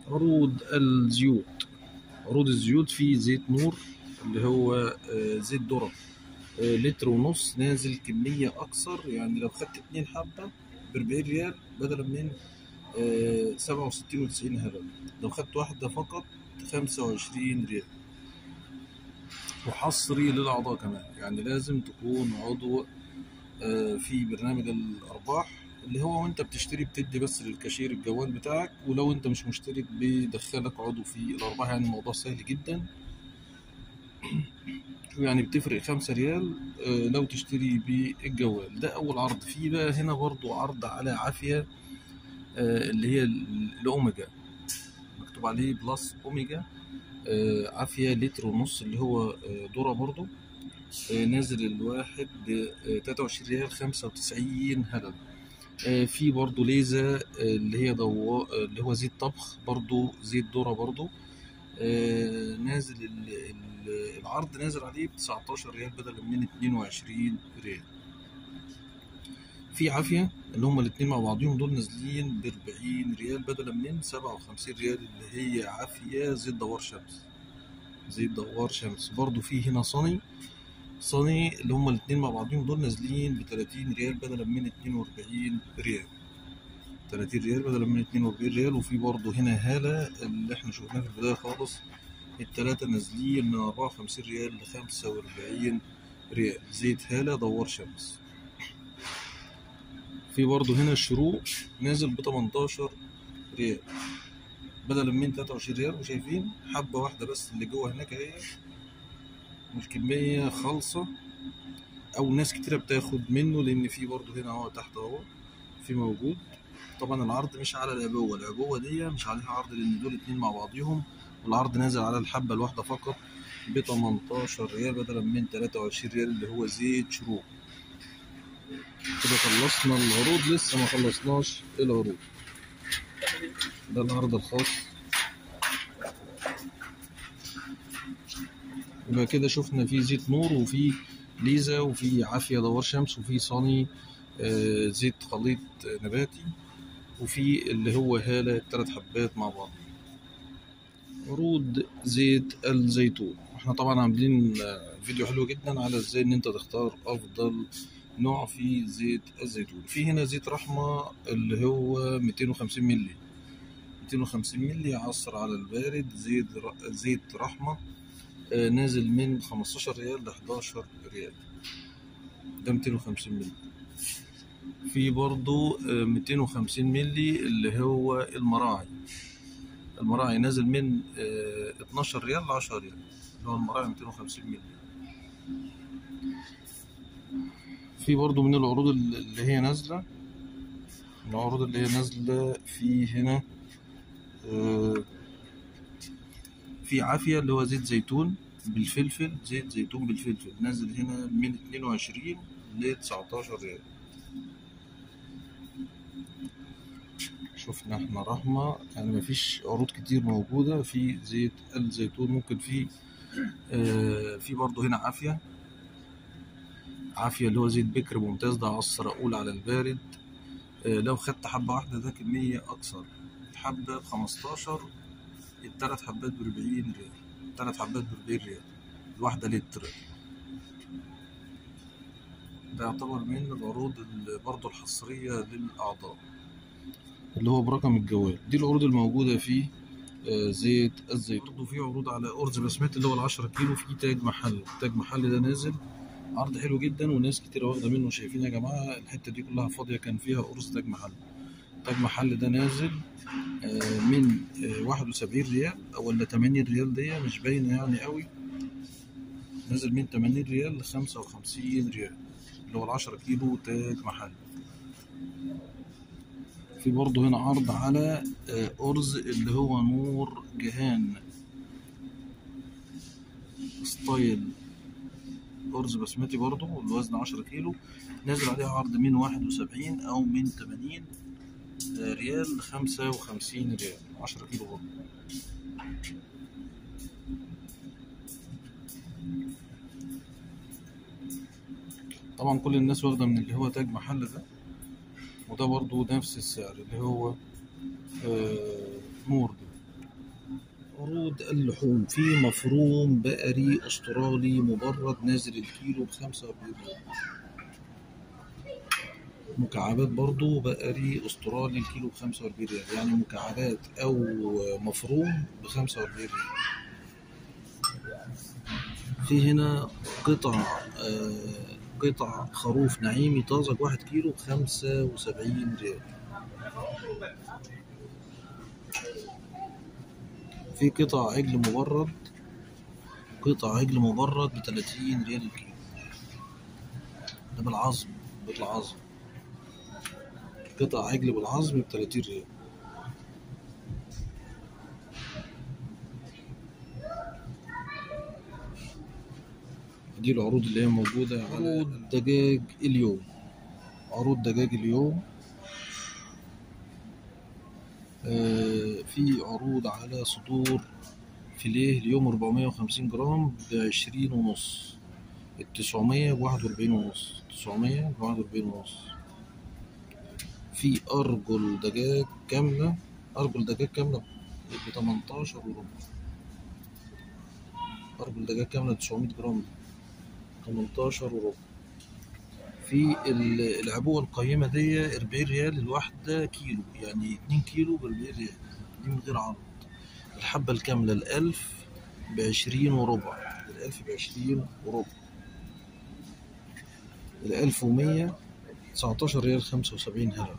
عروض الزيوت عروض الزيوت في زيت نور اللي هو آه، زيت ذرة آه، لتر ونص نازل كمية أكثر يعني لو خدت اتنين حبة بأربعين ريال بدلا من سبعة وستين وتسعين هلل لو خدت واحدة فقط خمسة وعشرين ريال وحصري للأعضاء كمان يعني لازم تكون عضو آه، في برنامج الأرباح اللي هو وانت بتشتري بتدي بس للكاشير الجوال بتاعك ولو انت مش مشترك بيدخلك عضو في الأرباح يعني الموضوع سهل جدا يعني بتفرق خمسة ريال آه، لو تشتري بالجوال ده أول عرض فيه بقى هنا برضو عرض على عافية آه، اللي هي ال- الأوميجا مكتوب عليه بلس أوميجا آه، عافية لتر ونص اللي هو آه، ذرة برضو آه، نازل الواحد ب 23 ريال 95 هلل آه، في برضو ليزا آه، اللي هي ضو... آه، اللي هو زيت طبخ برضو زيت ذرة برضو آه، نازل ال... ال- العرض نازل عليه ب 19 ريال بدلا من 22 ريال في عافية اللي هما الاتنين مع بعضهم دول نازلين ب 40 ريال بدلا من 57 ريال اللي هي عافية زيت دوار شمس زيت دوار شمس برضو في هنا صني صني اللي هما الاتنين مع بعضهم دول نازلين ب 30 ريال بدلا من 42 ريال 30 ريال بدلا من 42 ريال وفي برضه هنا هالة اللي احنا شفناه في البداية خالص التلاتة نازلين من 54 ريال ل 45 ريال زيت هالة دوار شمس في برضه هنا الشروق نازل ب 18 ريال بدلا من 23 ريال وشايفين حبة واحدة بس اللي جوه هناك اهي والكمية خالصة أو ناس كتيرة بتاخد منه لأن في برضه هنا اهو تحت اهو في موجود طبعا العرض مش على العبوة العبوة دي مش عليها عرض لأن دول اتنين مع بعضيهم والعرض نازل على الحبة الواحدة فقط ب 18 ريال بدلا من 23 ريال اللي هو زيت شروق كده خلصنا العروض لسه ما خلصناش العروض ده العرض الخاص يبقى كده شفنا في زيت نور وفي ليزا وفي عافية دوار شمس وفي صاني آه، زيت خليط نباتي وفي اللي هو هالة تلات حبات مع بعض عروض زيت الزيتون احنا طبعا عاملين آه، فيديو حلو جدا على ازاي ان انت تختار افضل نوع في زيت الزيتون في هنا زيت رحمة اللي هو 250 ملي 250 ملي عصر على البارد زيت ر- زيت رحمة آه، نازل من 15 ريال ل 11 ريال ده 250 ملي في برضو آه، 250 ملي اللي هو المراعي المراعي نازل من آه، 12 ريال ل 10 ريال اللي هو المراعي 250 ملي في برضو من العروض اللي هي نازلة العروض اللي هي نازلة في هنا آه، في عافية اللي هو زيت زيتون بالفلفل زيت زيتون بالفلفل نازل هنا من 22 ل 19 ريال شفنا احنا رحمة يعني مفيش عروض كتير موجودة في زيت الزيتون ممكن في آه في برضه هنا عافية عافية اللي هو زيت بكر ممتاز ده عصر أقول على البارد آه لو خدت حبة واحدة ده كمية أكثر الحبة بخمستاشر التلات حبات بربعين ريال التلات حبات بربعين ريال الواحدة لتر ده يعتبر من العروض اللي برضه الحصرية للأعضاء اللي هو برقم الجوال دي العروض الموجودة في آه، زيت الزيتون برضه في عروض على أرز بسمتي اللي هو العشرة كيلو في تاج محل تاج محل ده نازل عرض حلو جدا وناس كتير واخدة منه شايفين يا جماعة الحتة دي كلها فاضية كان فيها أرز تاج محل تاج محل ده نازل آه، من واحد وسبعين ريال ولا تمانين ريال دي مش باينة يعني قوي نازل من تمانين ريال لخمسة وخمسين ريال اللي هو العشرة كيلو تاج محل في برضه هنا عرض على آه، أرز اللي هو نور جهان ستايل أرز بسمتي برضه الوزن عشرة كيلو نازل عليه عرض من واحد وسبعين أو من تمانين ريال لخمسة وخمسين ريال عشرة كيلو برضه طبعا كل الناس واخدة من اللي هو تاج محل ده وده برضه نفس السعر اللي هو آه نور ده عرض اللحوم في مفروم بقري استرالي مبرد نازل الكيلو بخمسة وأربعين ريال مكعبات برضو بقري استرالي الكيلو بخمسة وأربعين ريال يعني مكعبات أو مفروم بخمسة وأربعين ريال في هنا قطع آه، قطع خروف نعيمي طازج واحد كيلو بخمسة وسبعين ريال في قطع عجل مبرد قطع عجل مبرد بتلاتين ريال الكيلو ده بالعظم بالعظم قطع عجل بالعظم بتلاتين ريال دي العروض اللي هي موجودة على عروض دجاج اليوم عروض دجاج اليوم آه، في عروض على صدور فيليه اليوم 450 جرام بعشرين ونص التسعمية بواحد وأربعين ونص تسعمية بواحد وأربعين ونص في أرجل دجاج كاملة أرجل دجاج كاملة بتمنتاشر وربع أرجل دجاج كاملة تسعمية جرام تمنتاشر وربع في ال- العبوة القيمة دي أربعين ريال الواحدة كيلو يعني اتنين كيلو بأربعين ريال دي من غير عرض الحبة الكاملة الألف بعشرين وربع الألف بعشرين وربع الألف ومية تسعتاشر ريال خمسة وسبعين هللة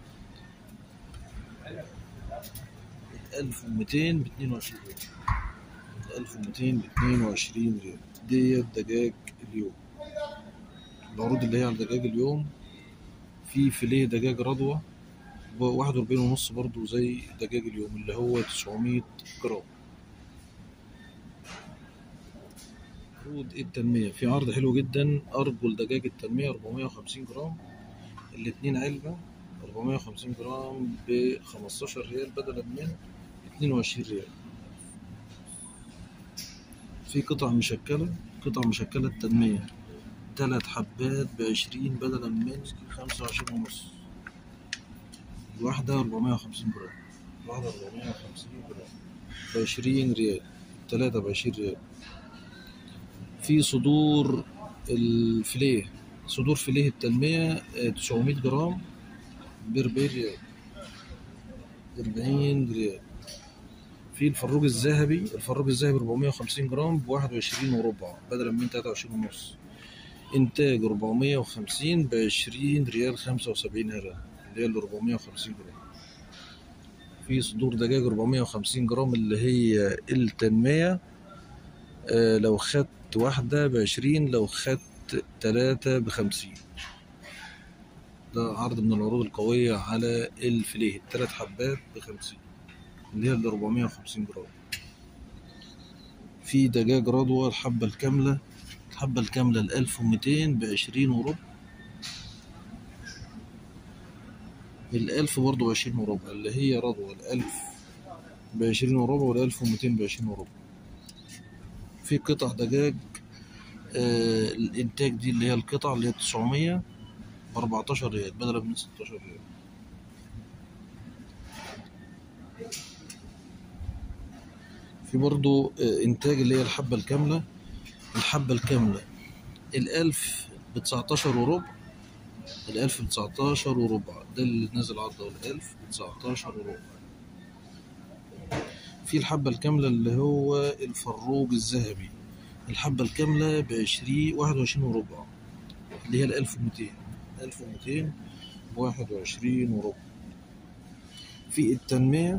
الألف وميتين باتنين وعشرين ريال الألف وميتين باتنين وعشرين ريال ديت دجاج اليوم العروض اللي هي على دجاج اليوم في فيليه دجاج رضوة بواحد وأربعين ونص برضو زي دجاج اليوم اللي هو تسعمية جرام عروض التنمية في عرض حلو جدا أرجل دجاج التنمية 450 جرام الاتنين علبة 450 جرام ب 15 ريال بدلا من 22 ريال في قطع مشكلة قطع مشكلة التنمية تلات حبات بعشرين بدلا من خمسة وعشرين ونص الواحدة أربعمية وخمسين جرام الواحدة أربعمية وخمسين جرام بعشرين ريال تلاتة بعشرين ريال في صدور الفيليه صدور فيليه التنمية تسعمية جرام بأربعين ريال أربعين ريال في الفروج الذهبي الفروج الذهبي 450 جرام بواحد وعشرين وربع بدلا من تلاتة وعشرين ونص إنتاج 450 بعشرين ريال خمسة وسبعين هللة اللي هي ال 450 جرام في صدور دجاج 450 جرام اللي هي التنمية آه لو خدت واحدة بعشرين لو خدت تلاتة بخمسين ده عرض من العروض القوية على الفيليه التلات حبات بخمسين اللي هي ال 450 جرام في دجاج رضوة الحبة الكاملة الحبة الكاملة الألف وميتين بعشرين وربع الألف برضه بعشرين وربع اللي هي رضوة الألف بعشرين وربع والألف وميتين بعشرين وربع في قطع دجاج آه الإنتاج دي اللي هي القطع اللي هي تسعمية بأربعتاشر ريال بدلا من ستاشر ريال في برضو آه إنتاج اللي هي الحبة الكاملة الحبة الكاملة الألف بتسعتاشر وربع الألف بتسعتاشر وربع ده اللي نازل عرضه الألف بتسعتاشر وربع في الحبة الكاملة اللي هو الفروج الذهبي الحبة الكاملة بعشرين واحد وعشرين وربع اللي هي الألف وميتين ألف وميتين بواحد وعشرين وربع في التنمية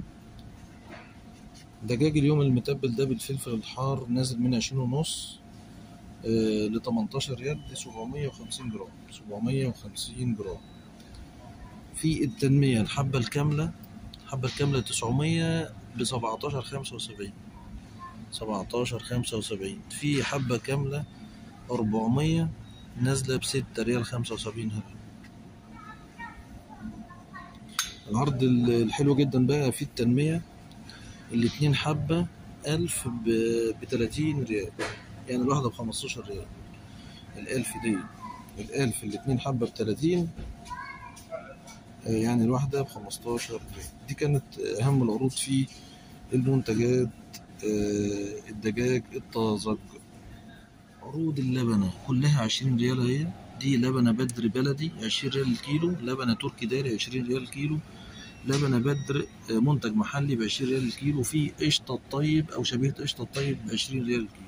دجاج اليوم المتبل ده بالفلفل الحار نازل من عشرين ونص ل 18 ريال دي 750 جرام 750 جرام في التنمية الحبة الكاملة الحبة الكاملة 900 ب 17 75 17 75 في حبة كاملة 400 نازلة ب 6 ريال 75 هللة العرض الحلو جدا بقى في التنمية الاتنين حبة ألف ب 30 ريال يعني الواحدة بخمستاشر ريال الألف دي الألف الاتنين حبة بتلاتين يعني الواحدة بخمستاشر ريال دي كانت أهم العروض في المنتجات آه، الدجاج الطازج عروض اللبنة كلها عشرين ريال اهي دي لبنة بدر بلدي عشرين ريال الكيلو لبنة تركي داري عشرين ريال الكيلو لبنة بدر آه، منتج محلي بعشرين ريال الكيلو في قشطة الطيب أو شبيهة قشطة الطيب بعشرين ريال الكيلو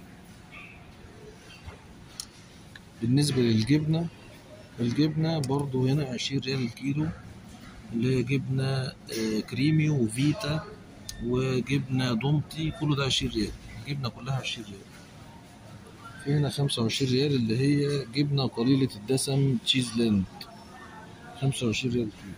بالنسبة للجبنة الجبنة برضو هنا عشرين ريال الكيلو اللي هي جبنة آه، كريمي وفيتا وجبنة دومتي كله ده عشرين ريال الجبنة كلها عشرين ريال في هنا خمسة وعشرين ريال اللي هي جبنة قليلة الدسم تشيز لاند خمسة وعشرين ريال الكيلو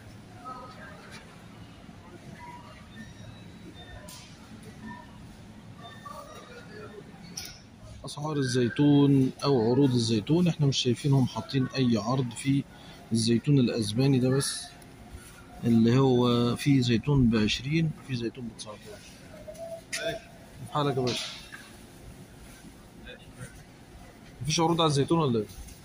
اسعار الزيتون او عروض الزيتون احنا مش شايفينهم حاطين اي عرض في الزيتون الاسباني ده بس اللي هو في زيتون بعشرين في زيتون بتسعتاشر في حالك يا باشا مفيش عروض على الزيتون ولا ايه؟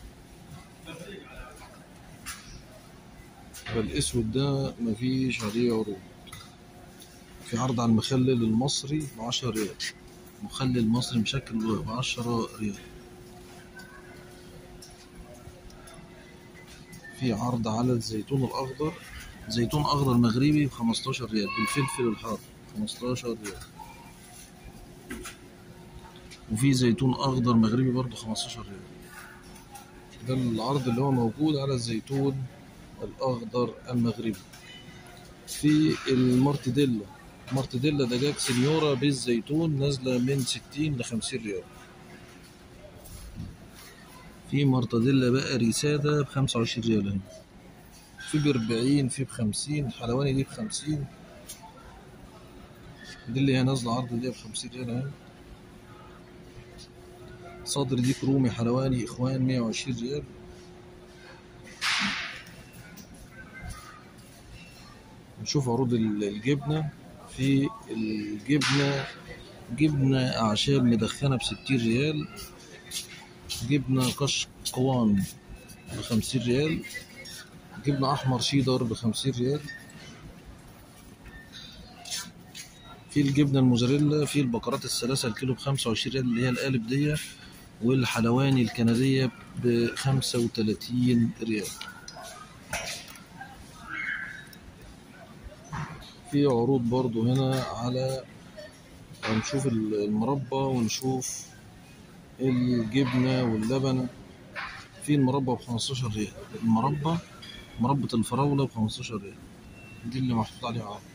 الاسود ده مفيش عليه عروض في عرض على المخلل المصري بعشرة ريال مخلل مصري مشكل بعشرة ريال في عرض على الزيتون الأخضر زيتون أخضر مغربي بخمستاشر ريال بالفلفل الحار خمستاشر ريال وفي زيتون أخضر مغربي برضه خمستاشر ريال ده العرض اللي هو موجود على الزيتون الأخضر المغربي في المارتديلا مارتديلا دجاج سنيورا بالزيتون نازلة من ستين لخمسين ريال في مرتديلا بقري سادة بخمسة وعشرين ريال هنا في بأربعين في بخمسين حلواني دي بخمسين دي اللي هي نازلة عرض دي بخمسين ريال اهي صدر ديك رومي حلواني إخوان مية وعشرين ريال نشوف عروض ال- الجبنة في الجبنة جبنة أعشاب مدخنة بستين ريال جبنة قشقوان بخمسين ريال جبنة أحمر شيدر بخمسين ريال في الجبنة الموزاريلا في البقرات الثلاثة الكيلو بخمسة وعشرين ريال اللي هي القالب دي والحلواني الكندية بخمسة وتلاتين ريال في عروض برضو هنا على هنشوف المربى ونشوف الجبنة واللبن في المربى بخمستاشر ريال المربى مربى الفراولة بخمستاشر ريال دي اللي محطوط عليها عرض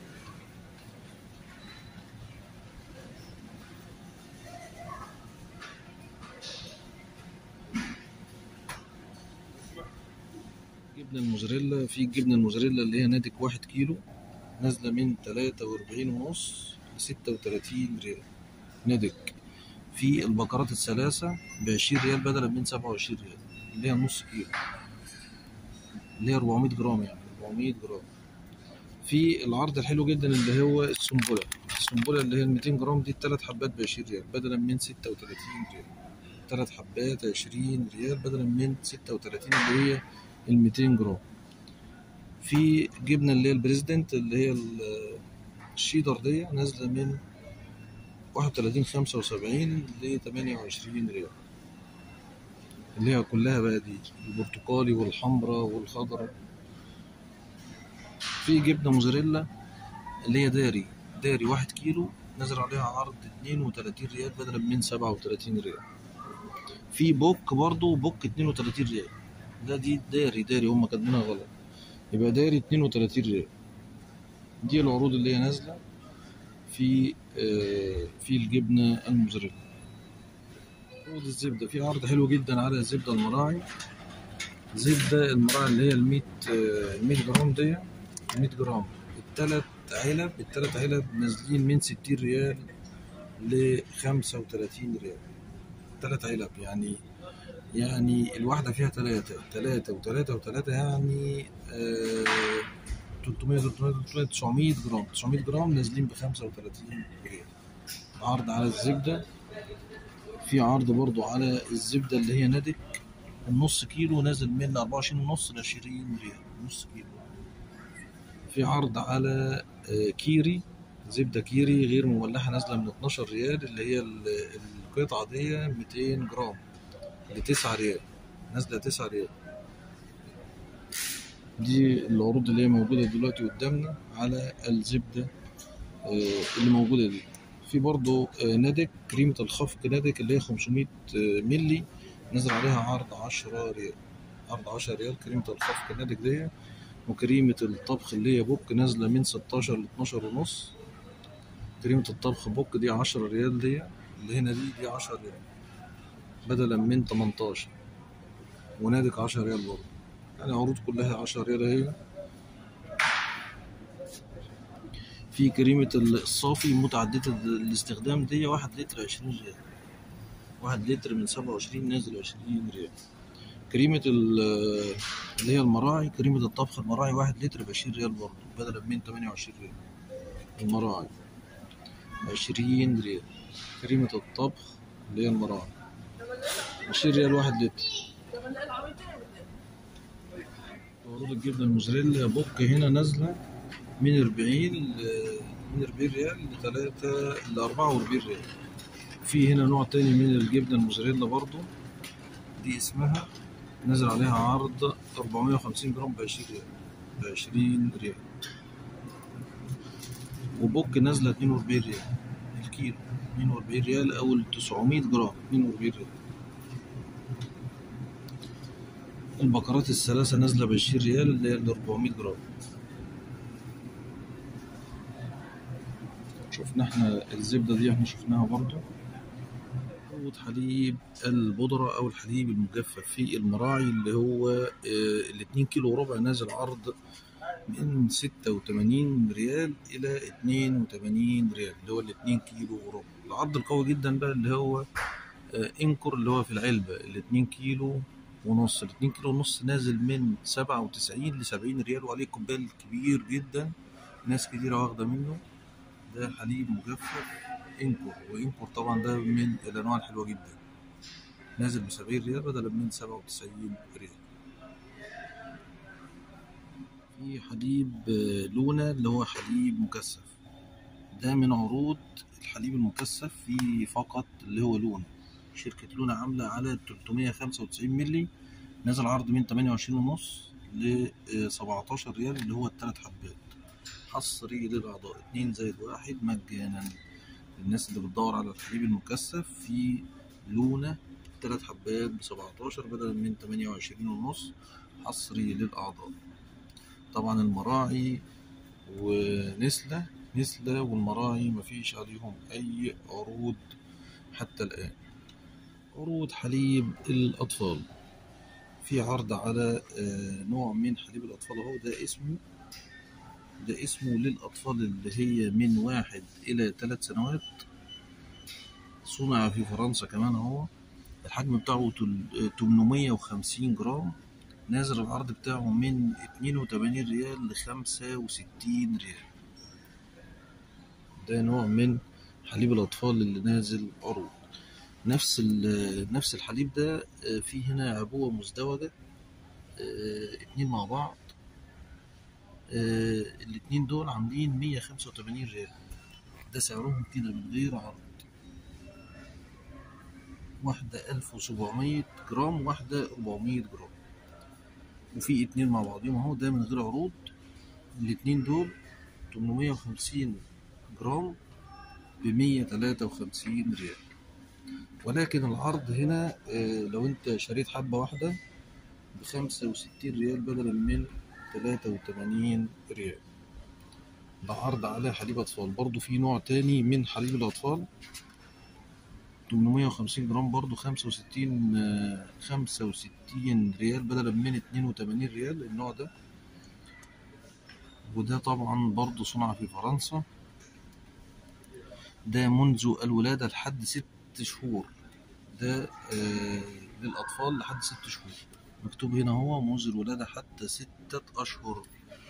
جبنة الموزاريلا في الجبنة الموزاريلا اللي هي ناتج واحد كيلو نازلة من تلاتة وأربعين ونص لستة وتلاتين ريال ناتج في البقرات الثلاثة بعشرين ريال بدلا من سبعة وعشرين ريال اللي هي نص كيلو اللي هي 400 جرام يعني 400 جرام في العرض الحلو جدا اللي هو السنبلة السنبلة اللي هي ال 200 جرام دي التلات حبات ب 20 ريال بدلا من 36 ريال تلات حبات 20 ريال بدلا من 36 اللي هي ال 200 جرام في جبنة اللي هي البريزيدنت اللي هي ال- الشيدر دي نازلة من 31 75 ل 28 ريال اللي هي كلها بقى دي البرتقالي والحمراء والخضراء في جبنة موزاريلا اللي هي داري داري واحد كيلو نزل عليها عرض 32 ريال بدلا من 37 ريال في بوك برضو بوك 32 ريال ده دي داري داري هم كاتبينها غلط يبقى داري 32 ريال دي العروض اللي هي نازلة في آه، في الجبنة الموزاريلا عروض الزبدة في عرض حلو جدا على الزبدة المراعي زبدة المراعي اللي هي ال 100 آه، 100 جرام دي 100 جرام التلات علب التلات علب نازلين من 60 ريال ل 35 ريال تلات علب يعني يعني الواحدة فيها تلاتة تلاتة وتلاتة وتلاتة يعني آه 300 300 300 900 جرام 900 جرام نازلين ب 35 ريال عرض على الزبدة في عرض برضو على الزبدة اللي هي نادك النص كيلو نازل من 24 ونص ل 20 ريال نص كيلو في عرض على آه، كيري زبدة كيري غير مملحة نازلة من 12 ريال اللي هي ال- القطعة دي 200 جرام لتسعة ريال نازلة تسعة ريال دي العروض اللي هي موجودة دلوقتي قدامنا على الزبدة آه، اللي موجودة دي في برضو آه، نادك كريمة الخفق نادك اللي هي 500 آه، ملي نزل عليها عرض 10 ريال عرض 10 ريال كريمة الخفق نادك دي وكريمة الطبخ اللي هي بوك نازلة من 16 ل 12 ونص كريمة الطبخ بوك دي 10 ريال دي اللي هنا دي دي 10 ريال بدلا من 18 ونادك 10 ريال برضه يعني عروض كلها 10 ريال اهي في كريمة الصافي متعددة الاستخدام دي واحد لتر 20 ريال واحد لتر من 27 نازل 20 ريال كريمة ال- اللي هي المراعي كريمة الطبخ المراعي واحد لتر ب 20 ريال برضه بدلا من 28 ريال المراعي 20 ريال كريمة الطبخ اللي هي المراعي 20 ريال واحد لتر عروض الجبنة الموزاريلا بوك هنا نازلة من 40 ل من 40 ريال ل 3 ل 44 ريال في هنا نوع تاني من الجبنة الموزاريلا برضو دي اسمها نزل عليها عرض 450 جرام ب 20 ريال ب 20 ريال وبوك نازلة 42 ريال الكيلو 42 ريال أو ال 900 جرام 42 ريال البقرات الثلاثة نازلة ب 20 ريال اللي هي ال 400 جرام شفنا احنا الزبدة دي احنا شفناها برضو عروض حليب البودرة أو الحليب المجفف في المراعي اللي هو آه، الاتنين كيلو وربع نازل عرض من ستة وتمانين ريال إلى اتنين وتمانين ريال اللي هو الاتنين كيلو وربع العرض القوي جدا بقى اللي هو آه، انكر اللي هو في العلبة الاتنين كيلو ونص الاتنين كيلو ونص نازل من سبعة وتسعين لسبعين ريال وعليه كوباية كبير جدا ناس كتيرة واخدة منه ده حليب مجفف انكور وانكور طبعا ده من الانواع الحلوه جدا نازل ب 70 ريال بدلا من 97 ريال في حليب آه، لونا اللي هو حليب مكثف ده من عروض الحليب المكثف في فقط اللي هو لونا شركة لونا عاملة على 395 ملي نازل عرض من 28 ونص ل 17 ريال اللي هو التلات حبات حصري للأعضاء اتنين زائد واحد مجانا الناس اللي بتدور على الحليب المكثف في لونا تلات حبات ب 17 بدلا من 28 ونص حصري للأعضاء طبعا المراعي ونسلة نسلة والمراعي مفيش عليهم أي عروض حتى الآن عروض حليب الأطفال في عرض على آه، نوع من حليب الأطفال أهو ده اسمه ده اسمه للأطفال اللي هي من واحد إلى ثلاث سنوات صنع في فرنسا كمان أهو الحجم بتاعه تل- 850 جرام نازل العرض بتاعه من 82 ريال ل 65 ريال ده نوع من حليب الأطفال اللي نازل عروض نفس ال- نفس الحليب ده آه، فيه هنا عبوة مزدوجة آه، اتنين مع بعض آه، الاتنين دول عاملين 185 ريال ده سعرهم كده من غير عرض واحدة 1700 جرام واحدة 400 جرام وفي اتنين مع بعضهم اهو ده من غير عروض الاتنين دول 850 جرام ب 153 ريال ولكن العرض هنا آه، لو انت شريت حبة واحدة ب 65 ريال بدلا من 83 ريال ده عرض على حليب أطفال برضو في نوع تاني من حليب الأطفال 850 جرام برضو 65 آه، 65 ريال بدلا من 82 ريال النوع ده وده طبعا برضو صنع في فرنسا ده منذ الولادة لحد ست شهور ده آه للأطفال لحد ست شهور مكتوب هنا هو منذ الولادة حتى ستة أشهر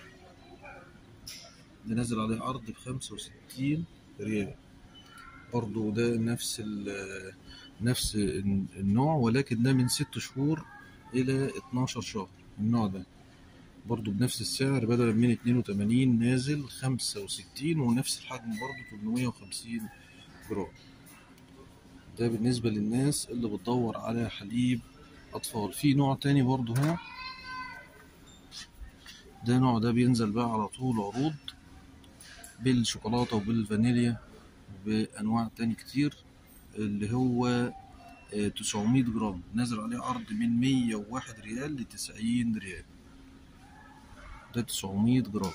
ده نازل عليه عرض بخمسة وستين ريال برضو ده نفس ال نفس النوع ولكن ده من ست شهور إلى اتناشر شهر النوع ده برضو بنفس السعر بدلا من 82 نازل 65 ونفس الحجم برضو 850 جرام ده بالنسبة للناس اللي بتدور على حليب أطفال في نوع تاني برضو هنا ده نوع ده بينزل بقى على طول عروض بالشوكولاتة وبالفانيليا وبأنواع تاني كتير اللي هو تسعمية جرام نازل عليه عرض من مية وواحد ريال لتسعين ريال ده تسعمية جرام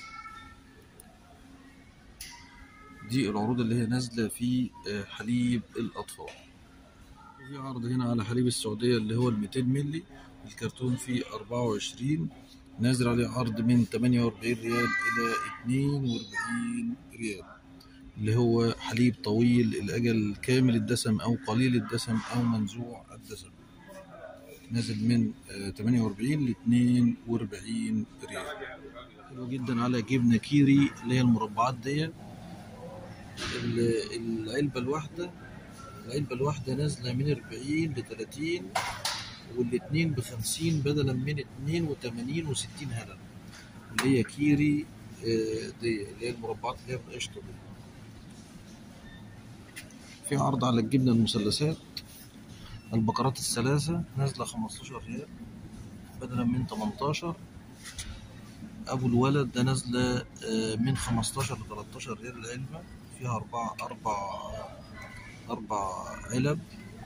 دي العروض اللي هي نازلة في حليب الأطفال وفي عرض هنا على حليب السعودية اللي هو الميتين ملي الكرتون فيه أربعة وعشرين نازل عليه عرض من تمانية وأربعين ريال إلى اتنين وأربعين ريال اللي هو حليب طويل الأجل كامل الدسم أو قليل الدسم أو منزوع الدسم نازل من تمانية وأربعين لاتنين وأربعين ريال حلو جدا على جبنة كيري اللي هي المربعات دي العلبة الواحدة العلبة الواحدة نازلة من أربعين لتلاتين والاتنين بخمسين بدلا من اتنين وتمانين وستين هلل اللي هي كيري دي اللي هي المربعات اللي هي بالقشطة دي في عرض على الجبنة المثلثات البقرات الثلاثة نازلة خمستاشر ريال بدلا من تمنتاشر أبو الولد ده نازلة من خمستاشر لتلاتاشر ريال العلبة فيها أربع أربع أربع علب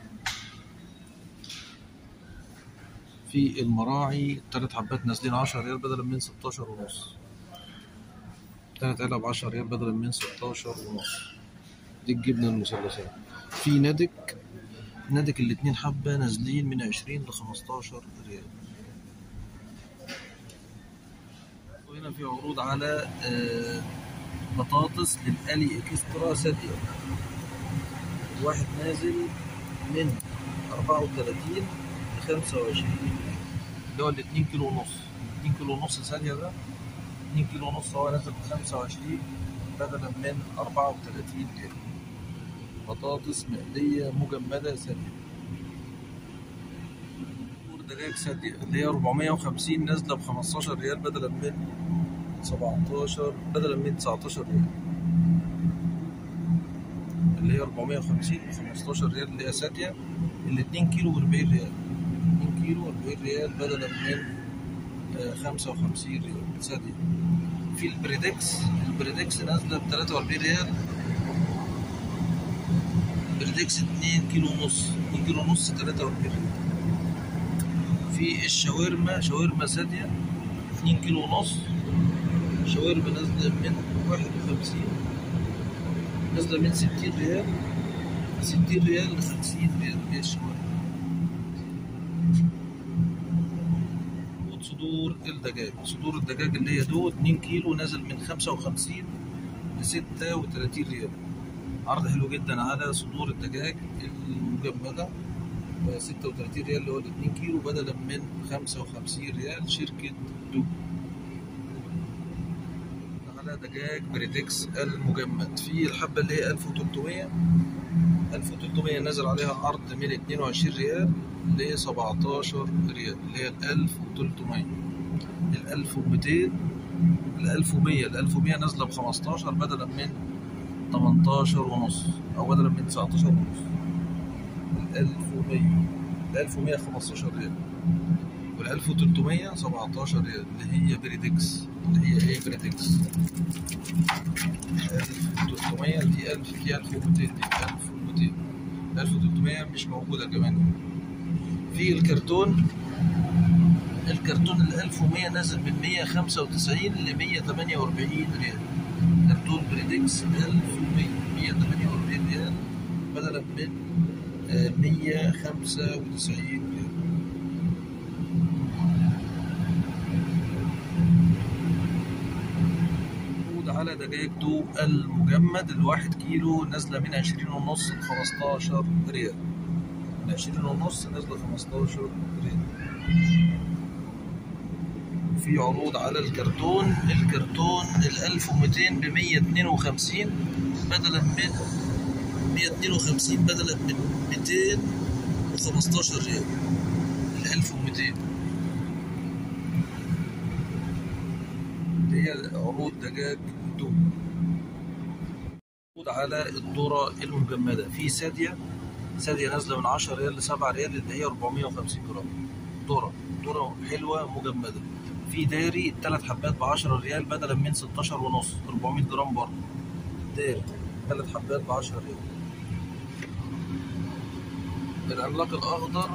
في المراعي تلات حبات نازلين عشرة ريال بدلا من ستاشر ونص تلات علب عشرة ريال بدلا من ستاشر ونص دي الجبنة المثلثات في نادك نادك الاتنين حبة نازلين من عشرين لخمستاشر ريال وهنا في عروض على بطاطس للقلي اكسترا سادية واحد نازل من أربعة وتلاتين لخمسة وعشرين اللي هو الاتنين كيلو ونص اتنين كيلو ونص سادية ده اتنين كيلو ونص هو نازل بخمسة وعشرين بدلا من أربعة وتلاتين ريال بطاطس مقلية مجمدة سادية دجاج سادية اللي هي 450 نازلة ب 15 ريال بدلا من 17 بدلا من 19 ريال اللي هي 450 ب 15 ريال اللي هي سادية ال 2 كيلو ب 40 ريال 2 كيلو 40 ريال بدلا من 55 ريال سادية في البريدكس البريدكس نازلة ب 43 ريال بريدكس 2 كيلو ونص 2 كيلو ونص 43 ريال في الشاورما شاورما سادية 2 كيلو ونص شاورما نازلة من 51 نازلة من 60 ريال 60 ريال ل 50 ريال هي الشاورما صدور الدجاج صدور الدجاج اللي هي دو 2 كيلو نازل من 55 ل 36 ريال عرض حلو جدا على صدور الدجاج المجمدة 36 ريال اللي هو ال 2 كيلو بدلا من 55 ريال شركة دو على دجاج بريتكس المجمد في الحبة اللي هي 1300 1300 نزل عليها عرض من 22 ريال ل 17 ريال اللي هي ال 1300 ال 1200 ال 1100 ال 1100 نازلة ب 15 بدلا من 18 ونص أو بدلا من 19 ونص ال 1100 ال 1100 15 ريال وال 1300 17 ريال اللي هي بريدكس اللي هي ايه بريدكس 1300 دي 1000 دي 1200 دي 1200 1300 مش موجودة كمان في الكرتون الكرتون ال 1100 نازل من 195 ل 148 ريال كرتون بريدكس 1100 148 ريال بدلا من 195 ريال على دجاج دو المجمد الواحد كيلو نازلة من عشرين ونص لخمستاشر ريال من عشرين ونص نازلة خمستاشر ريال في عروض على الكرتون الكرتون الألف ومتين بمية اتنين وخمسين بدلا من مية اتنين وخمسين بدلا من ميتين وخمستاشر ريال الألف ومتين اللي هي عروض دجاج تون عروض على الذرة المجمدة في سادية سادية نازلة من 10 ريال ل 7 ريال اللي هي 450 جرام ذرة ذرة حلوة مجمدة في داري الثلاث حبات ب 10 ريال بدلا من 16 ونص 400 جرام برضه داري ثلاث حبات ب 10 ريال العملاق الأخضر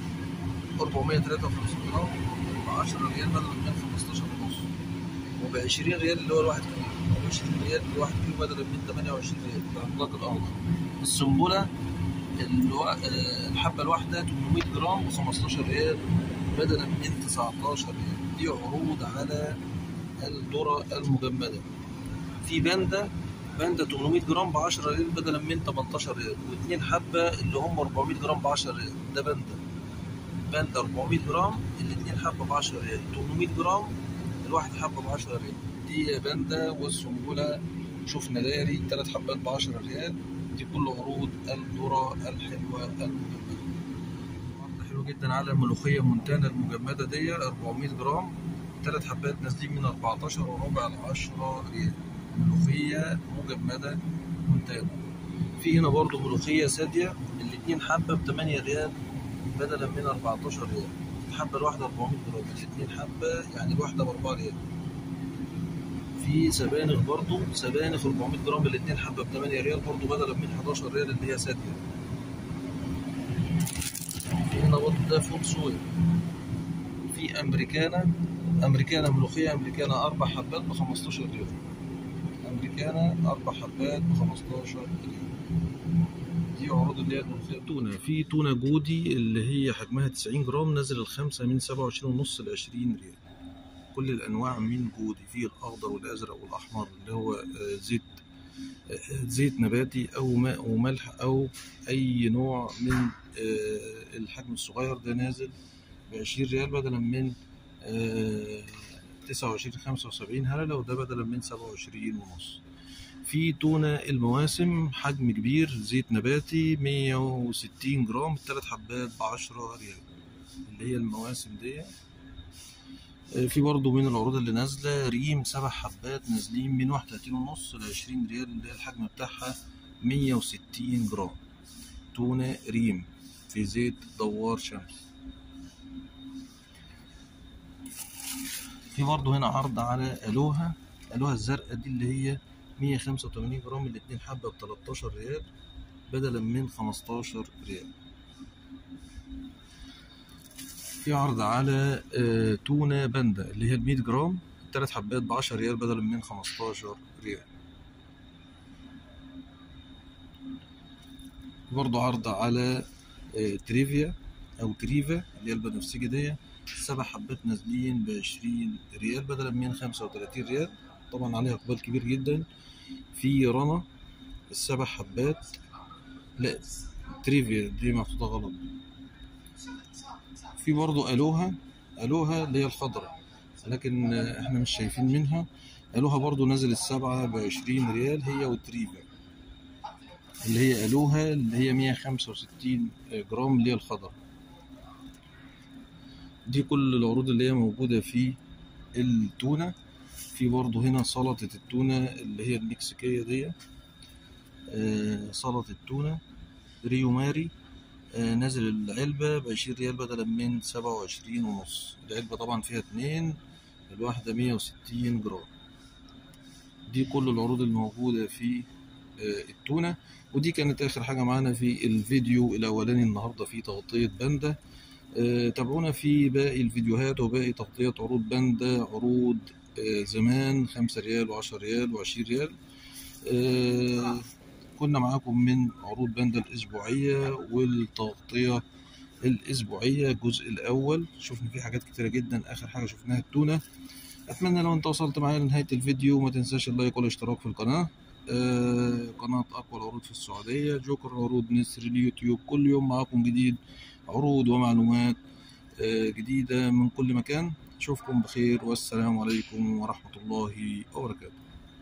453 جرام ب 10 ريال بدلا من 15 ونص وب 20 ريال اللي هو الواحد كيلو 20 ريال الواحد كيلو بدلا من 28 ريال العملاق الأخضر السنبلة الوا- آه، الحبة الواحدة 800 جرام ب 15 ريال بدلا من 19 ريال دي عروض على الذرة المجمدة في باندا باندا 800 جرام ب 10 ريال بدلا من 18 ريال واثنين حبة اللي هم 400 جرام ب 10 ريال ده باندا باندا 400 جرام الاثنين حبة ب 10 ريال 800 جرام الواحد حبة ب 10 ريال دي باندا والسنبلة شفنا داري ثلاث حبات ب 10 ريال دي كل عروض الذرة الحلوة المجمدة عرض حلو جدا على الملوخية مونتانا المجمدة دي 400 جرام ثلاث حبات نازلين من 14 وربع ل 10 ريال ملوخية مجمدة مونتانا في هنا برضو ملوخية سادية الاتنين حبة ب 8 ريال بدلا من 14 ريال الحبة الواحدة 400 جرام الاتنين حبة يعني الواحدة ب 4 ريال في سبانخ برضو سبانخ 400 جرام الاتنين حبة ب 8 ريال برضو بدلا من 11 ريال اللي هي سادية في هنا برضو ده فول صويا في امريكانا امريكانا ملوخية امريكانا اربع حبات ب 15 ريال امريكانا اربع حبات ب 15 ريال دي عروض اللي هي الملوخية تونة في تونة جودي اللي هي حجمها 90 جرام نازل الخمسة من 27 ونص ل 20 ريال كل الانواع من جودي في الاخضر والازرق والاحمر اللي هو آه، زيت آه، زيت نباتي او ماء وملح او اي نوع من آه، الحجم الصغير ده نازل ب 20 ريال بدلا من آه، 29 75 هللة وده بدلا من 27 ونص في تونة المواسم حجم كبير زيت نباتي 160 جرام الثلاث حبات ب 10 ريال اللي هي المواسم دي آه، في برضه من العروض اللي نازلة ريم سبع حبات نازلين من 31 ونص ل 20 ريال اللي هي الحجم بتاعها 160 جرام تونة ريم في زيت دوار شمس في برضه هنا عرض على ألوها ألوها الزرقاء دي اللي هي 185 جرام الاتنين حبة ب 13 ريال بدلا من 15 ريال في عرض على آه، تونة باندا اللي هي ال 100 جرام تلات حبات ب 10 ريال بدلا من 15 ريال برضه عرض على آه، تريفيا أو تريفا اللي هي البنفسجي دي سبع حبات نازلين ب 20 ريال بدلا من 35 ريال طبعا عليها اقبال كبير جدا في رنا السبع حبات لا تريفيا دي محطوطة غلط في برضو ألوها ألوها اللي هي الخضراء لكن آه، احنا مش شايفين منها ألوها برضو نزل السبعة بعشرين ريال هي والتريفا اللي هي ألوها اللي هي مية خمسة وستين جرام اللي هي الخضراء دي كل العروض اللي هي موجودة في التونة في برضو هنا سلطة التونة اللي هي المكسيكية دي آه، سلطة التونة ريو ماري آه، نازل العلبة بعشرين ريال بدلا من سبعة وعشرين ونص العلبة طبعا فيها اتنين الواحدة مية وستين جرام دي كل العروض الموجودة في آه، التونة ودي كانت آخر حاجة معانا في الفيديو الأولاني النهاردة في تغطية باندا آه، تابعونا في باقي الفيديوهات وباقي تغطية عروض باندا عروض آه، زمان خمسة ريال وعشرة ريال وعشرين ريال آه، كنا معاكم من عروض باندا الأسبوعية والتغطية الأسبوعية الجزء الأول شفنا فيه حاجات كتيرة جدا آخر حاجة شفناها التونة أتمنى لو أنت وصلت معايا لنهاية الفيديو ما تنساش اللايك والاشتراك في القناة آه قناة أقوى العروض في السعودية جوكر عروض نسر اليوتيوب كل يوم معاكم جديد عروض ومعلومات آه جديدة من كل مكان أشوفكم بخير والسلام عليكم ورحمة الله وبركاته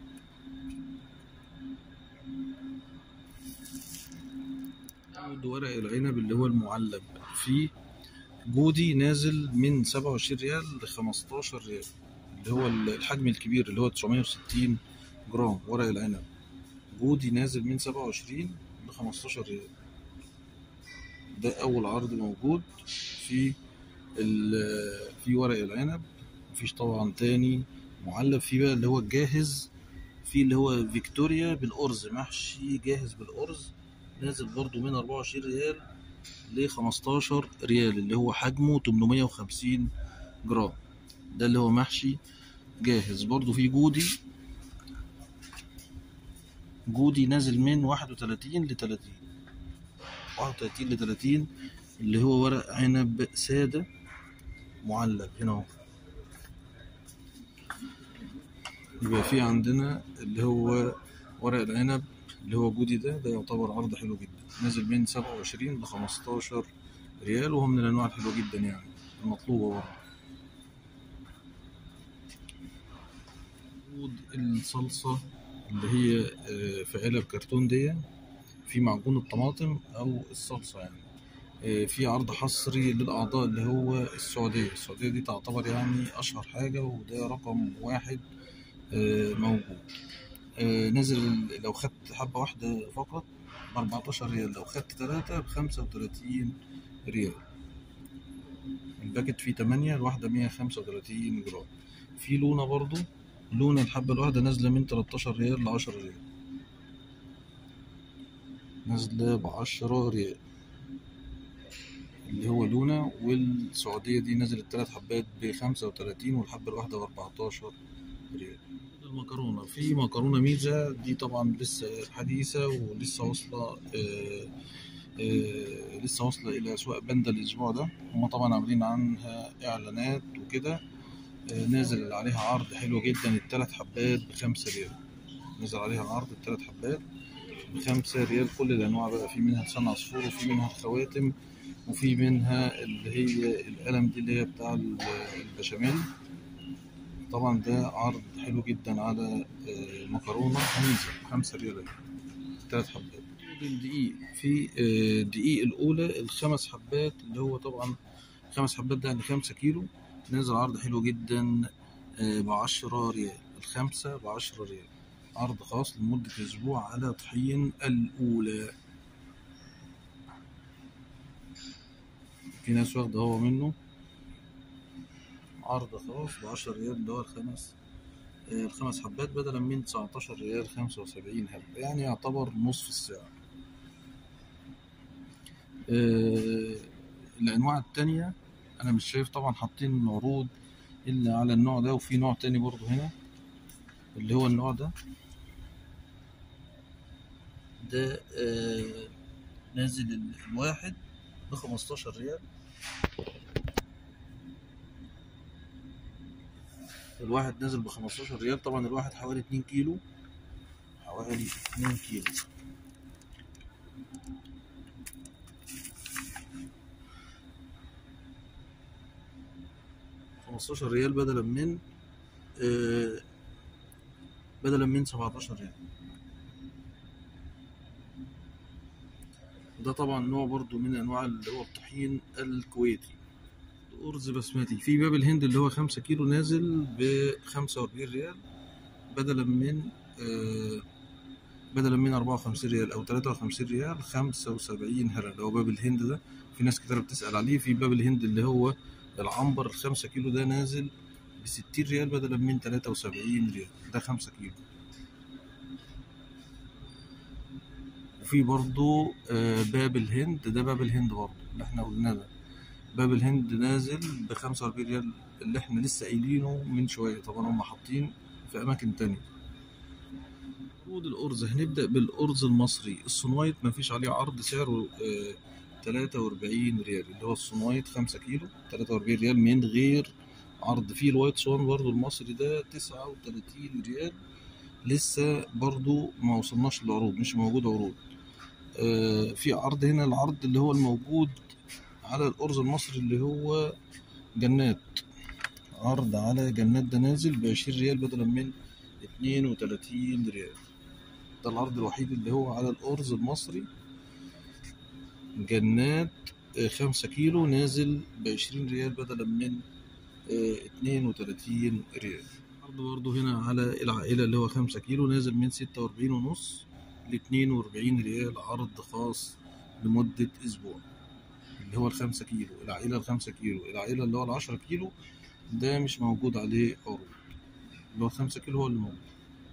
عود ورق العنب اللي هو المعلب فيه جودي نازل من 27 ريال ل 15 ريال اللي هو الحجم الكبير اللي هو 960 جرام ورق العنب جودي نازل من 27 ل 15 ريال ده اول عرض موجود في ال- في ورق العنب مفيش طبعا تاني معلب في بقى اللي هو الجاهز في اللي هو فيكتوريا بالأرز محشي جاهز بالأرز نازل برضو من 24 ريال ل 15 ريال اللي هو حجمه 850 جرام ده اللي هو محشي جاهز برضو في جودي جودي نازل من 31 ل 30 31 ل 30 اللي هو ورق عنب سادة معلب هنا اهو يبقى في عندنا اللي هو ورق العنب اللي هو جودي ده ده يعتبر عرض حلو جدا نازل من 27 ل 15 ريال وهو من الانواع الحلوه جدا يعني المطلوبه برضه موجود الصلصه اللي هي آه، في علب كرتون دي في معجون الطماطم او الصلصه يعني آه، في عرض حصري للاعضاء اللي هو السعوديه السعوديه دي تعتبر يعني اشهر حاجه وده رقم واحد آه، موجود آه، نزل لو خدت حبة واحدة فقط ب 14 ريال لو خدت تلاتة ب 35 ريال الباكت فيه 8 الواحدة 135 جرام في لونة برضو لونة الحبة الواحدة نازلة من 13 ريال ل 10 ريال نازلة ب 10 ريال اللي هو لونة والسعودية دي نزلت تلات حبات ب 35 والحبة الواحدة ب 14 ريال المكرونة في مكرونة ميزة دي طبعا لسه حديثة ولسه واصلة آه، آه، لسه واصلة إلى أسواق بندا الأسبوع ده هما طبعا عاملين عنها إعلانات وكده آه، نازل عليها عرض حلو جدا التلات حبات بخمسة ريال نزل عليها عرض التلات حبات بخمسة ريال كل الأنواع بقى في منها لسان عصفور وفي منها الخواتم وفي منها اللي هي القلم دي اللي هي بتاع البشاميل طبعا ده عرض حلو جدا على آه، مكرونة ميزة خمسة ريال تلات حبات الدقيق في آه، دقيق الأولى الخمس حبات اللي هو طبعا خمس حبات ده يعني خمسة كيلو نازل عرض حلو جدا بعشرة ريال الخمسة بعشرة ريال عرض خاص لمدة أسبوع على طحين الأولى في ناس واخدة هو منه عرض خاص بعشرة ريال اللي هو الخمس آه، الخمس حبات بدلا من 19 ريال 75 حبة يعني يعتبر نصف السعر آه، الأنواع التانية أنا مش شايف طبعا حاطين عروض إلا على النوع ده وفي نوع تاني برضو هنا اللي هو النوع ده ده آه، نازل ال- الواحد بخمستاشر ريال الواحد نازل بخمستاشر ريال طبعا الواحد حوالي اتنين كيلو حوالي اتنين كيلو خمستاشر ريال بدلا من آه، بدلا من سبعتاشر ريال ده طبعا نوع برضو من انواع اللي هو الطحين الكويتي أرز بسمتي في باب الهند اللي هو خمسة كيلو نازل بخمسة وأربعين ريال بدلا من آه بدلا من أربعة وخمسين ريال أو تلاتة وخمسين ريال خمسة وسبعين هلل اللي هو باب الهند ده في ناس كتير بتسأل عليه في باب الهند اللي هو العنبر الخمسة كيلو ده نازل بستين ريال بدلا من تلاتة وسبعين ريال ده خمسة كيلو وفي برضو آه باب الهند ده باب الهند برضو اللي احنا قلنا ده باب الهند نازل بخمسة وأربعين ريال اللي احنا لسه قايلينه من شوية طبعا هم حاطين في أماكن تانية عروض الأرز هنبدأ بالأرز المصري الصنوايت مفيش عليه عرض سعره تلاتة وأربعين ريال اللي هو الصنوايت خمسة كيلو تلاتة وأربعين ريال من غير عرض فيه الوايت سوان برضو المصري ده تسعة وتلاتين ريال لسه برضو ما وصلناش للعروض مش موجود عروض آه، في عرض هنا العرض اللي هو الموجود على الأرز المصري اللي هو جنات عرض على جنات ده نازل بعشرين ريال بدلا من اتنين وتلاتين ريال ده العرض الوحيد اللي هو على الأرز المصري جنات آه، خمسة كيلو نازل بعشرين ريال بدلا من اتنين وتلاتين ريال عرض برضه هنا على العائلة اللي هو خمسة كيلو نازل من ستة وأربعين ونص لاتنين وأربعين ريال عرض خاص لمدة أسبوع اللي هو الخمسة كيلو العائلة الخمسة كيلو العائلة اللي هو العشرة كيلو ده مش موجود عليه عروض اللي هو الخمسة كيلو هو اللي موجود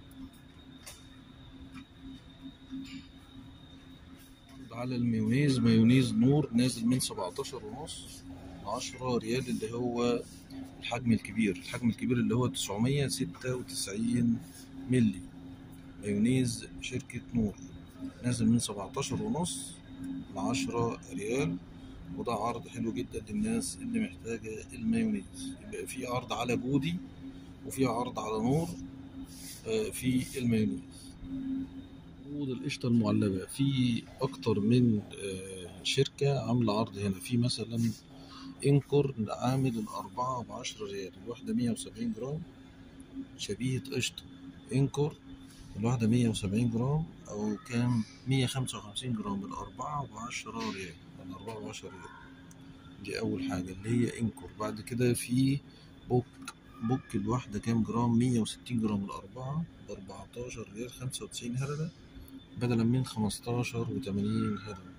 على المايونيز مايونيز نور نازل من سبعتاشر ونص لعشرة ريال اللي هو الحجم الكبير الحجم الكبير اللي هو تسعمية ستة وتسعين ملي مايونيز شركة نور نازل من سبعتاشر ونص لعشرة ريال وده عرض حلو جدا للناس اللي محتاجة المايونيز يبقى في عرض على بودي وفي عرض على نور في المايونيز عروض القشطة المعلبة في أكتر من شركة عاملة عرض هنا في مثلا انكور عامل الأربعة بعشرة ريال الواحدة مية وسبعين جرام شبيهة قشطة انكور الواحدة مية وسبعين جرام أو كام مية خمسة وخمسين جرام الأربعة بعشرة ريال الأربعة بعشرة ريال دي أول حاجة اللي هي انكور بعد كده في بوك بوك الواحدة كام جرام مية وستين جرام الأربعة بأربعتاشر ريال خمسة وتسعين هللة بدلا من خمستاشر وتمانين هللة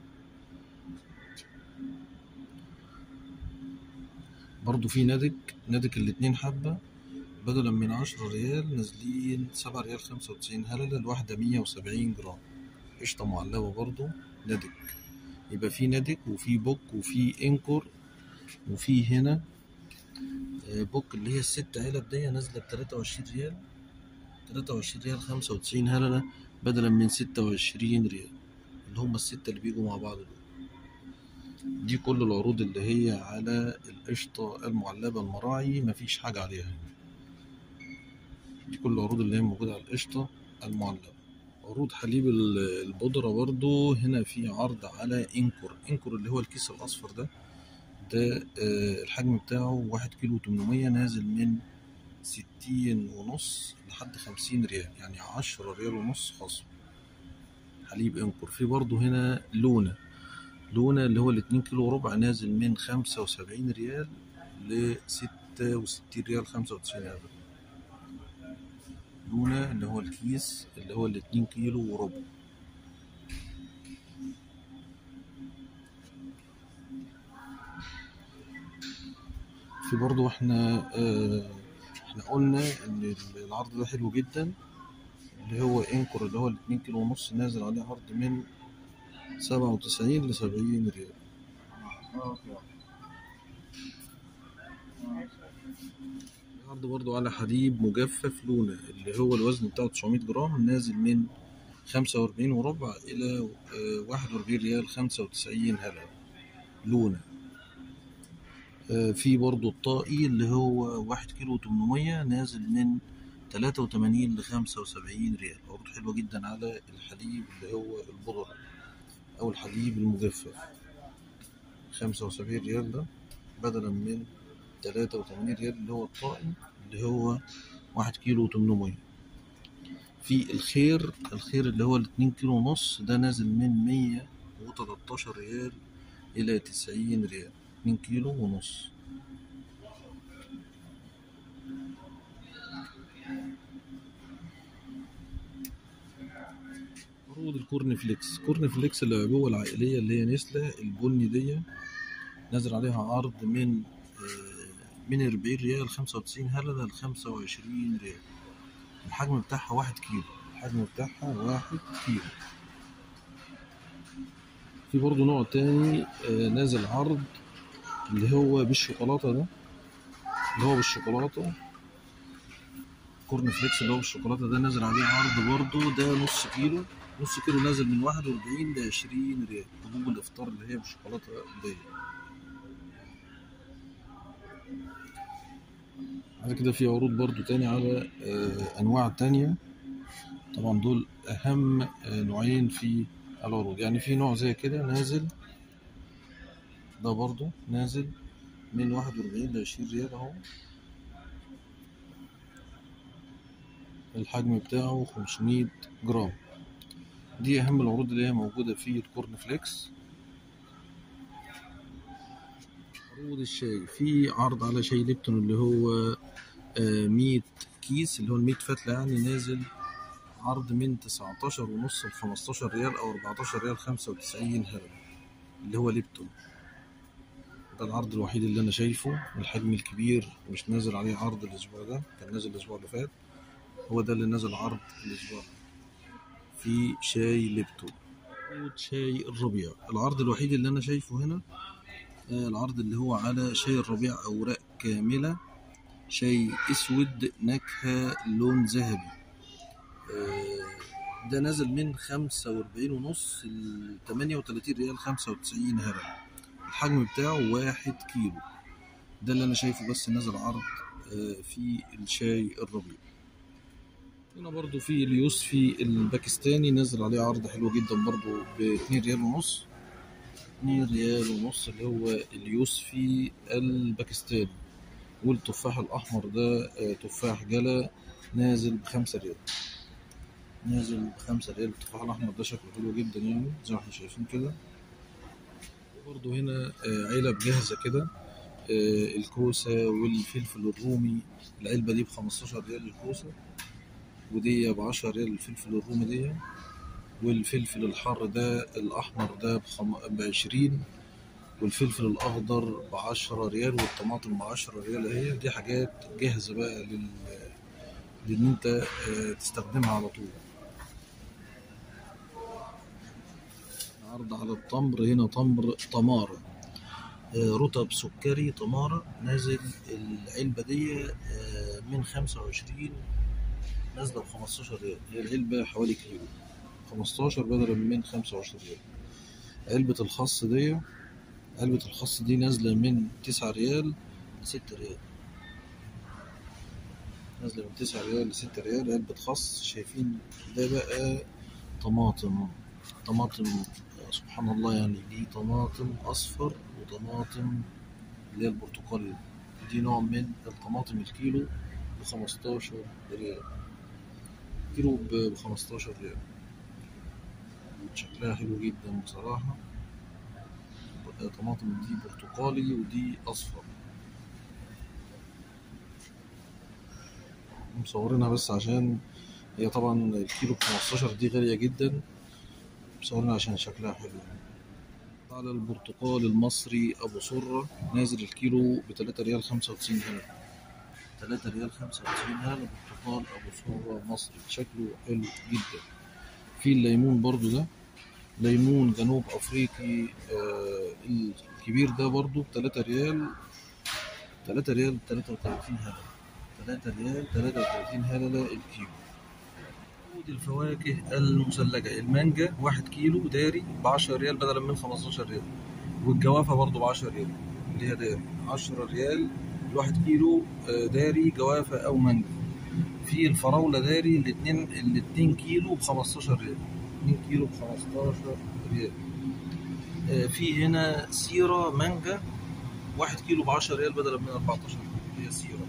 برضو في نادك نادك الاتنين حبة بدلا من عشرة ريال نازلين سبعة ريال خمسة وتسعين هللة الواحدة مية وسبعين جرام قشطة معلبة برضو نادك يبقى في نادك وفي بوك وفي انكور وفي هنا بوك اللي هي الست علب دي نازلة بتلاتة وعشرين ريال تلاتة وعشرين ريال خمسة وتسعين هللة بدلا من ستة وعشرين ريال اللي هما الستة اللي بيجوا مع بعض دول دي كل العروض اللي هي على القشطة المعلبة المراعي مفيش حاجة عليها دي كل العروض اللي هي موجودة على القشطة المعلبة عروض حليب البودرة برضو هنا في عرض على انكور انكور اللي هو الكيس الأصفر ده ده الحجم بتاعه واحد كيلو تمنمية نازل من ستين ونص لحد خمسين ريال يعني عشرة ريال ونص خصم حليب انكور في برضو هنا لونة لونة اللي هو الاتنين كيلو وربع نازل من خمسة وسبعين ريال لستة وستين ريال خمسة وتسعين ريال لونة اللي هو الكيس اللي هو الاتنين كيلو وربع في برضو احنا اه احنا قلنا ان العرض ده حلو جدا اللي هو انكر اللي هو الاتنين كيلو ونص نازل عليه عرض من سبعة وتسعين لسبعين ريال عرض برضو على حليب مجفف لونة اللي هو الوزن بتاعه 900 جرام نازل من خمسة وأربعين وربع إلى واحد وأربعين ريال خمسة وتسعين هلا لونة في برضو الطائي اللي هو واحد كيلو وتمنمية نازل من تلاتة وتمانين لخمسة وسبعين ريال عروض حلوة جدا على الحليب اللي هو البودرة أو الحليب المجفف خمسة وسبعين ريال ده بدلا من تلاتة وتمانين ريال اللي هو الطائي اللي هو واحد كيلو وتمنمية في الخير الخير اللي هو الاتنين كيلو ونص ده نازل من مية وتلاتاشر ريال إلى تسعين ريال اتنين كيلو ونص عروض الكورن فليكس كورن فليكس العبوة العائلية اللي هي نسلة البني دي نازل عليها عرض من من أربعين ريال خمسة وتسعين هللة لخمسة وعشرين ريال الحجم بتاعها واحد كيلو الحجم بتاعها واحد كيلو في برضه نوع تاني نازل عرض اللي هو بالشوكولاتة ده اللي هو بالشوكولاتة كورن فليكس اللي هو بالشوكولاتة ده نازل عليه عرض برضه ده نص كيلو نص كيلو نازل من واحد وأربعين لعشرين ريال حبوب الإفطار اللي هي بالشوكولاتة دي بعد كده في عروض برضو تاني على أنواع تانية طبعا دول أهم نوعين في العروض يعني في نوع زي كده نازل ده برضو نازل من واحد وأربعين لعشرين ريال أهو الحجم بتاعه خمسمية جرام دي أهم العروض اللي هي موجودة في الكورن فليكس عروض الشاي في عرض على شاي ليبتون اللي هو آه، 100 كيس اللي هو ال 100 فتلة يعني نازل عرض من 19 ونص ل 15 ريال او 14 ريال 95 هرم اللي هو ليبتون ده العرض الوحيد اللي انا شايفه الحجم الكبير مش نازل عليه عرض الاسبوع ده كان نازل الاسبوع اللي فات هو ده اللي نازل عرض الاسبوع ده في شاي ليبتون شاي الربيع العرض الوحيد اللي انا شايفه هنا آه، العرض اللي هو على شاي الربيع اوراق كاملة شاي اسود نكهة لون ذهبي آه، ده نازل من خمسة وأربعين ونص لتمانية وتلاتين ريال خمسة وتسعين هرم الحجم بتاعه واحد كيلو ده اللي أنا شايفه بس نازل عرض آه، في الشاي الربيع هنا برضو في اليوسفي الباكستاني نازل عليه عرض حلو جدا برضو باتنين ريال ونص اتنين ريال ونص اللي هو اليوسفي الباكستاني والتفاح الأحمر ده آه، تفاح جلا نازل بخمسة ريال نازل بخمسة ريال التفاح الأحمر ده شكله حلو جدا يعني زي ما احنا شايفين كده برضو هنا آه، علب جاهزة كده آه، الكوسة والفلفل الرومي العلبة دي بخمستاشر ريال الكوسة ودي بعشرة ريال الفلفل الرومي دي والفلفل الحار ده الأحمر ده بخم... بعشرين والفلفل الأخضر بعشرة ريال والطماطم بعشرة ريال هي دي حاجات جاهزة بقى لل... لأن أنت آه، تستخدمها على طول عرض على التمر هنا تمر تمارة آه، رطب سكري تمارة نازل العلبة دي آه، من خمسة وعشرين نازلة بخمستاشر ريال هي العلبة حوالي كيلو خمستاشر بدلا من خمسة وعشرين ريال علبة الخس دي علبة الخس دي نازلة من تسعة ريال لستة ريال نازلة من تسعة ريال لستة ريال علبة خس شايفين ده بقى طماطم طماطم آه، سبحان الله يعني دي طماطم أصفر وطماطم اللي هي البرتقالي دي نوع من الطماطم الكيلو بخمستاشر ريال كيلو ب- بخمستاشر ريال شكلها حلو جدا بصراحة طماطم دي برتقالي ودي أصفر مصورينها بس عشان هي طبعا الكيلو بخمستاشر دي غالية جدا مصورينها عشان شكلها حلو على البرتقال المصري أبو سرة نازل الكيلو بتلاتة ريال خمسة وتسعين هنا تلاتة ريال خمسة وتسعين هنا برتقال أبو سرة مصري شكله حلو جدا في الليمون برضو ده ليمون جنوب أفريقي آه الكبير ده برضو بتلاتة ريال تلاتة ريال تلاتة وتلاتين هللة تلاتة ريال تلاتة وتلاتين هللة الكيلو عود الفواكه المثلجة المانجا واحد كيلو داري بعشرة ريال بدلا من خمستاشر ريال والجوافة برضو بعشرة ريال اللي هي داري عشرة ريال الواحد كيلو آه، داري جوافة أو مانجا في الفراولة داري الاتنين الاتنين كيلو بخمستاشر ريال اتنين كيلو بخمستاشر ريال آه، في هنا سيرة مانجا واحد كيلو بعشرة ريال بدلا من أربعتاشر ريال هي سيرة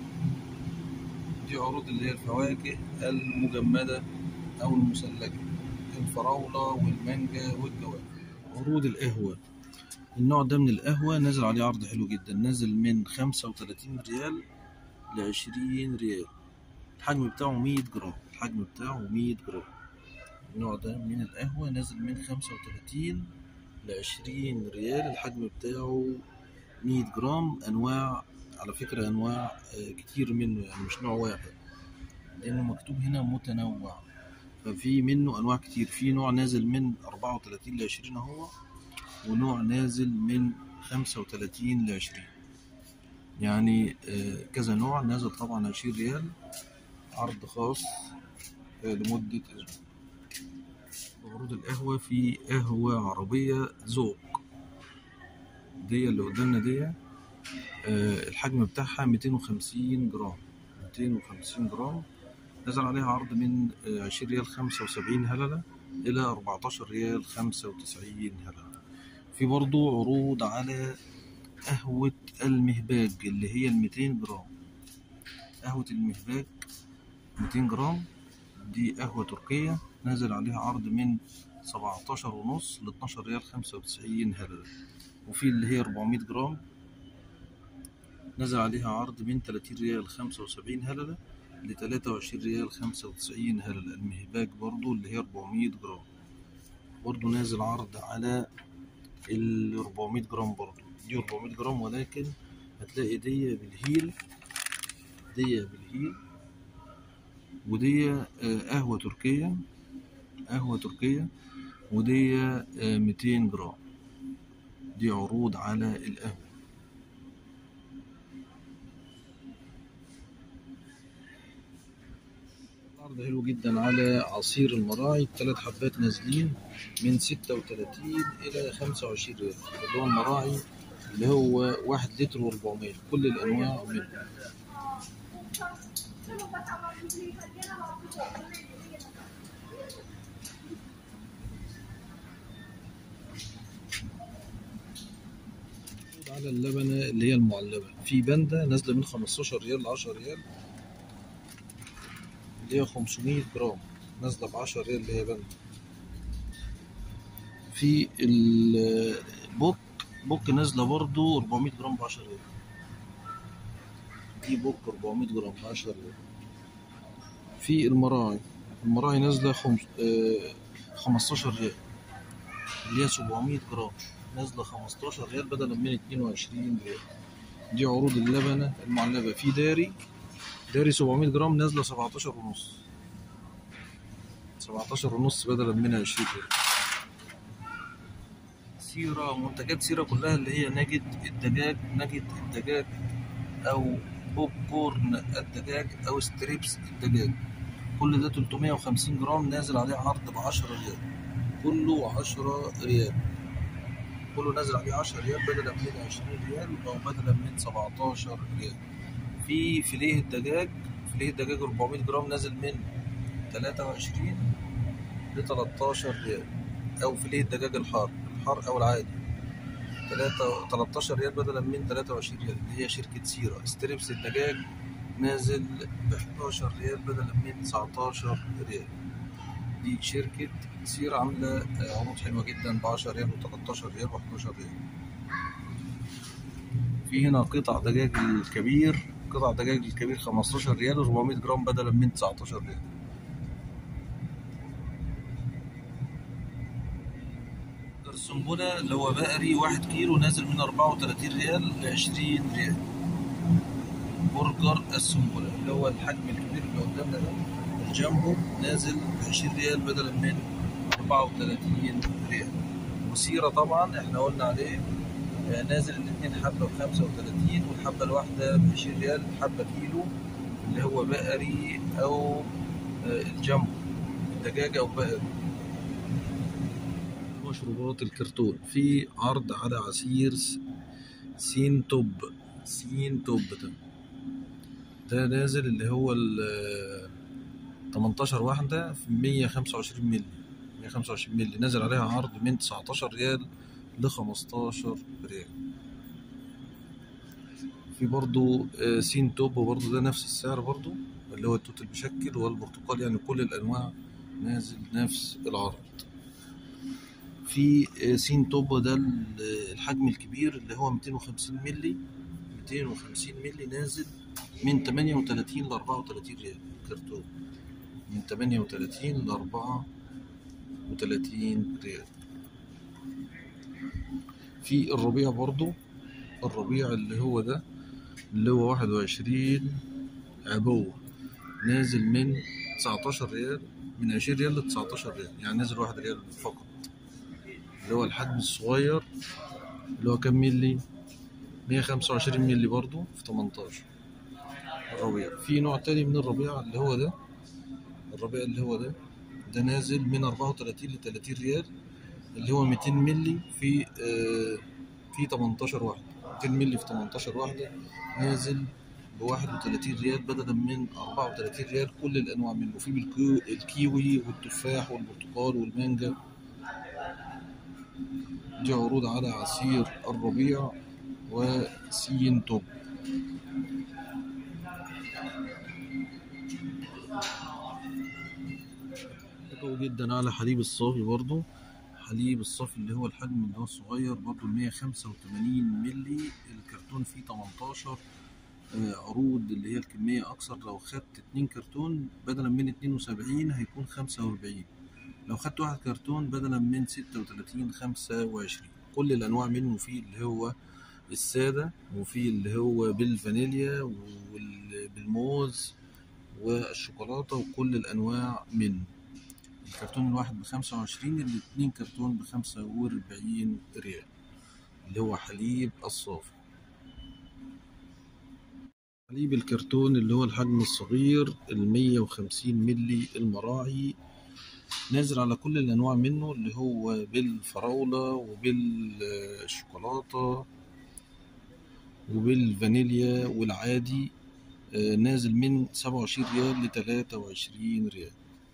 دي عروض اللي هي الفواكه المجمدة أو المثلجة الفراولة والمانجا والجوافة عروض القهوة النوع ده من القهوة نازل عليه عرض حلو جدا نازل من خمسة وتلاتين ريال لعشرين ريال الحجم بتاعه مية جرام الحجم بتاعه مية جرام النوع ده من القهوة نازل من خمسة وتلاتين لعشرين ريال الحجم بتاعه مية جرام أنواع على فكرة أنواع آه، كتير منه يعني مش نوع واحد لأنه مكتوب هنا متنوع ففي منه أنواع كتير في نوع نازل من أربعة وتلاتين لعشرين أهو ونوع نازل من خمسة وتلاتين لعشرين يعني آه، كذا نوع نازل طبعا عشرين ريال عرض خاص آه، لمدة أسبوع عروض القهوة في قهوة عربية ذوق دي اللي قدامنا دي آه، الحجم بتاعها 250 جرام 250 جرام نزل عليها عرض من آه، 20 ريال 75 هللة إلى 14 ريال 95 هللة في برضو عروض على قهوة المهباج اللي هي ال 200 جرام قهوة المهباج 200 جرام دي قهوة تركية نازل عليها عرض من 17 ونص ل 12 ريال 95 هللة وفي اللي هي 400 جرام نزل عليها عرض من 30 ريال 75 هللة ل 23 ريال 95 هللة المهباج برضو اللي هي 400 جرام برضو نازل عرض على ال 400 جرام برضو دي 400 جرام ولكن هتلاقي دي بالهيل دي بالهيل ودي آه، قهوة تركية قهوة تركية ودي آه، 200 جرام دي عروض على القهوة عرض حلو جدا على عصير المراعي الثلاث حبات نازلين من 36 إلى 25 ريال اللي هو المراعي اللي هو واحد لتر و400 كل الأنواع منه على اللبنة اللي هي المعلبة في بندة نازلة من 15 ريال ل 10 ريال اللي هي 500 جرام نازلة ب 10 ريال اللي هي بندة في البوك بوك نازلة برضو 400 جرام ب 10 ريال دي بوك 400 جرام ب 10 ريال في المراعي المراعي نازلة خمس... آه 15 ريال اللي هي 700 جرام نازلة 15 ريال بدلا من 22 ريال دي عروض اللبنة المعلبة في داري داري 700 جرام نازلة 17 ونص 17 ونص بدلا من 20 ريال سيرة منتجات سيرة كلها اللي هي نجد الدجاج نجد الدجاج أو بوب كورن الدجاج أو ستريبس الدجاج كل ده 350 جرام نازل عليه عرض ب 10 ريال كله 10 ريال كله نازل عليه 10 ريال بدلا من 20 ريال او بدلا من 17 ريال في فيليه الدجاج فيليه الدجاج 400 جرام نازل من 23 ل 13 ريال او فيليه الدجاج الحار الحار او العادي 3 13 ريال بدلا من 23 ريال اللي هي شركة سيرة ستريبس الدجاج نازل ب 11 ريال بدلا من 19 ريال دي شركة سيرة عاملة عروض حلوة جدا ب 10 ريال و 13 ريال و 11 ريال في هنا قطع دجاج الكبير قطع دجاج الكبير 15 ريال و 400 جرام بدلا من 19 ريال السنبلة اللي هو بقري واحد كيلو نازل من 34 ريال ل 20 ريال برجر السنبلة اللي هو الحجم الكبير اللي قدامنا ده الجامبو نازل ب 20 ريال بدلا من 34 ريال وسيرة طبعا احنا قلنا عليه آه، نازل الاثنين حبة ب 35 والحبة الواحدة ب 20 ريال حبة كيلو اللي هو بقري أو آه، الجامبو دجاجة أو بقري مشروبات الكرتون في عرض على عصير س- سين توب سين توب ده ده نازل اللي هو ال 18 واحدة في 125 مللي 125 مللي نازل عليها عرض من 19 ريال ل 15 ريال في برضو آه، سين توب برضو ده نفس السعر برضو اللي هو التوت المشكل والبرتقال يعني كل الأنواع نازل نفس العرض في آه، سين توب ده ال- الحجم الكبير اللي هو 250 مللي 250 مللي نازل من 38 ل 34 ريال كرتون من 38 ل 34 ريال في الربيع برضو الربيع اللي هو ده اللي هو 21 عبوة نازل من 19 ريال من 20 ريال ل 19 ريال يعني نازل 1 ريال فقط اللي هو الحجم الصغير اللي هو كام ملي 125 ملي برضو في 18 الربيع في نوع تاني من الربيع اللي هو ده الربيع اللي هو ده ده نازل من 34 ل 30 ريال اللي هو 200 ملي في آه في 18 واحدة 200 ملي في 18 واحدة نازل ب 31 ريال بدلا من 34 ريال كل الأنواع منه في بالكيو الكيوي والتفاح والبرتقال والمانجا دي عروض على عصير الربيع وسين توب حلو جدا على حليب الصافي برضو حليب الصافي اللي هو الحجم اللي هو الصغير برضو 185 ملي الكرتون فيه 18 آه، عروض اللي هي الكمية أكثر لو خدت اتنين كرتون بدلا من اتنين وسبعين هيكون خمسة وأربعين لو خدت واحد كرتون بدلا من ستة وتلاتين خمسة وعشرين كل الأنواع منه في اللي هو السادة وفي اللي هو بالفانيليا وبالموز والشوكولاتة وكل الأنواع منه الكرتون الواحد بخمسة وعشرين الاتنين كرتون بخمسة وأربعين ريال اللي هو حليب الصافي حليب الكرتون اللي هو الحجم الصغير المية وخمسين ملي المراعي نازل على كل الأنواع منه اللي هو بالفراولة وبالشوكولاتة وبالفانيليا والعادي آه، نازل من سبعة وعشرين ريال لتلاتة وعشرين ريال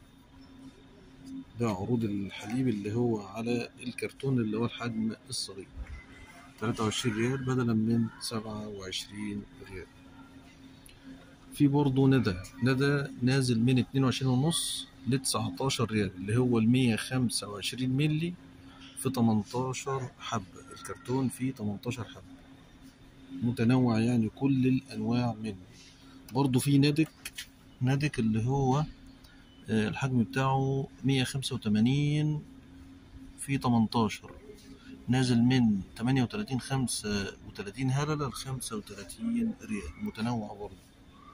ده عروض الحليب اللي هو على الكرتون اللي هو الحجم الصغير تلاتة وعشرين ريال بدلا من سبعة وعشرين ريال في برضه ندى ندى نازل من اتنين وعشرين ونص لتسعتاشر ريال اللي هو المية خمسة وعشرين ملي في تمنتاشر حبة الكرتون فيه تمنتاشر حبة متنوع يعني كل الأنواع منه برضه في ندك ندك اللي هو آه، الحجم بتاعه مية خمسة وتمانين في تمنتاشر نازل من تمانية وتلاتين خمسة وتلاتين هللة لخمسة وتلاتين ريال متنوع برضه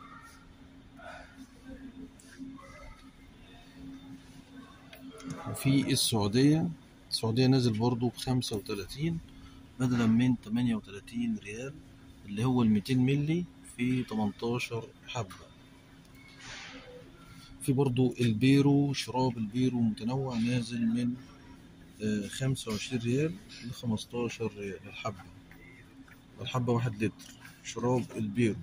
وفي السعودية السعودية نازل برضه بخمسة وتلاتين بدلا من تمانية وتلاتين ريال اللي هو الميتين ملي في تمنتاشر حبة في برضو البيرو شراب البيرو متنوع نازل من خمسة وعشرين ريال لخمستاشر ريال الحبة الحبة واحد لتر شراب البيرو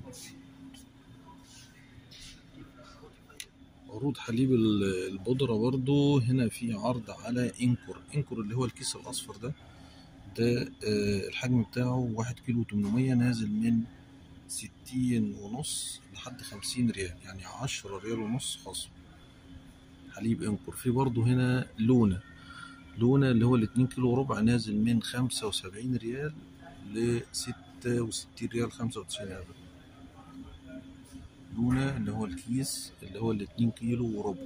عروض حليب ال- البودرة برضو هنا في عرض على انكور انكور اللي هو الكيس الأصفر ده ده آه، الحجم بتاعه واحد كيلو تمنمية نازل من ستين ونص لحد خمسين ريال يعني عشرة ريال ونص خصم حليب انكور في برضه هنا لونة لونة اللي هو الاتنين كيلو وربع نازل من خمسة وسبعين ريال لستة وستين ريال خمسة وتسعين ريال لونة اللي هو الكيس اللي هو الاتنين كيلو وربع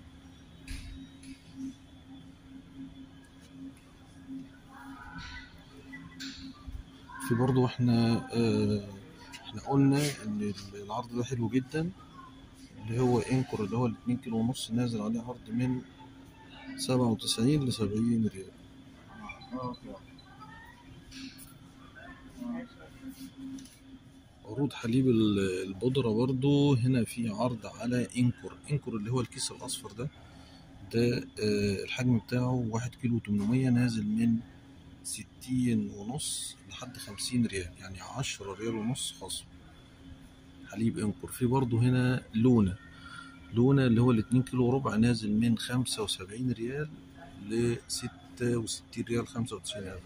في برضه احنا اه احنا قلنا ان العرض ده حلو جدا اللي هو انكور اللي هو الاتنين كيلو ونص نازل عليه عرض من سبعة وتسعين لسبعين ريال عروض حليب ال- البودرة برضو هنا في عرض على انكور انكور اللي هو الكيس الأصفر ده ده آه، الحجم بتاعه واحد كيلو تمنمية نازل من ستين ونص لحد خمسين ريال يعني عشرة ريال ونص خصم حليب انكور في برضو هنا لونة لونة اللي هو الاتنين كيلو وربع نازل من خمسة وسبعين ريال لستة وستين ريال خمسة وتسعين ريال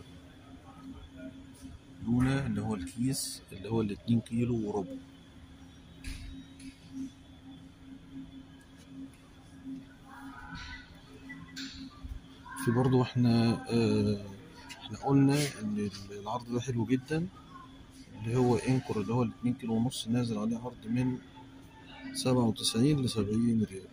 لونة اللي هو الكيس اللي هو الاتنين كيلو وربع في برضو احنا اه احنا قلنا ان العرض ده حلو جدا اللي هو انكور اللي هو الاتنين كيلو ونص نازل عليه عرض من سبعة وتسعين لسبعين ريال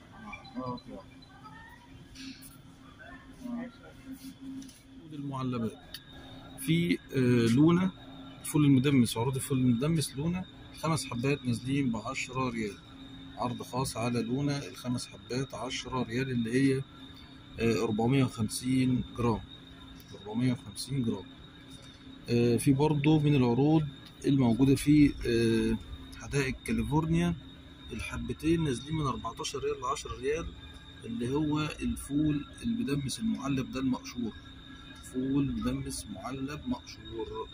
المعلبات في آه، لونة الفول المدمس عروض الفول المدمس لونة خمس حبات نازلين بعشرة ريال عرض خاص على لونة الخمس حبات عشرة ريال اللي هي أربعمية وخمسين جرام أربعمية وخمسين جرام آه، في برضو من العروض الموجودة في آه، حدائق كاليفورنيا الحبتين نازلين من 14 ريال ل 10 ريال اللي هو الفول المدمس المعلب ده المقشور فول مدمس معلب مقشور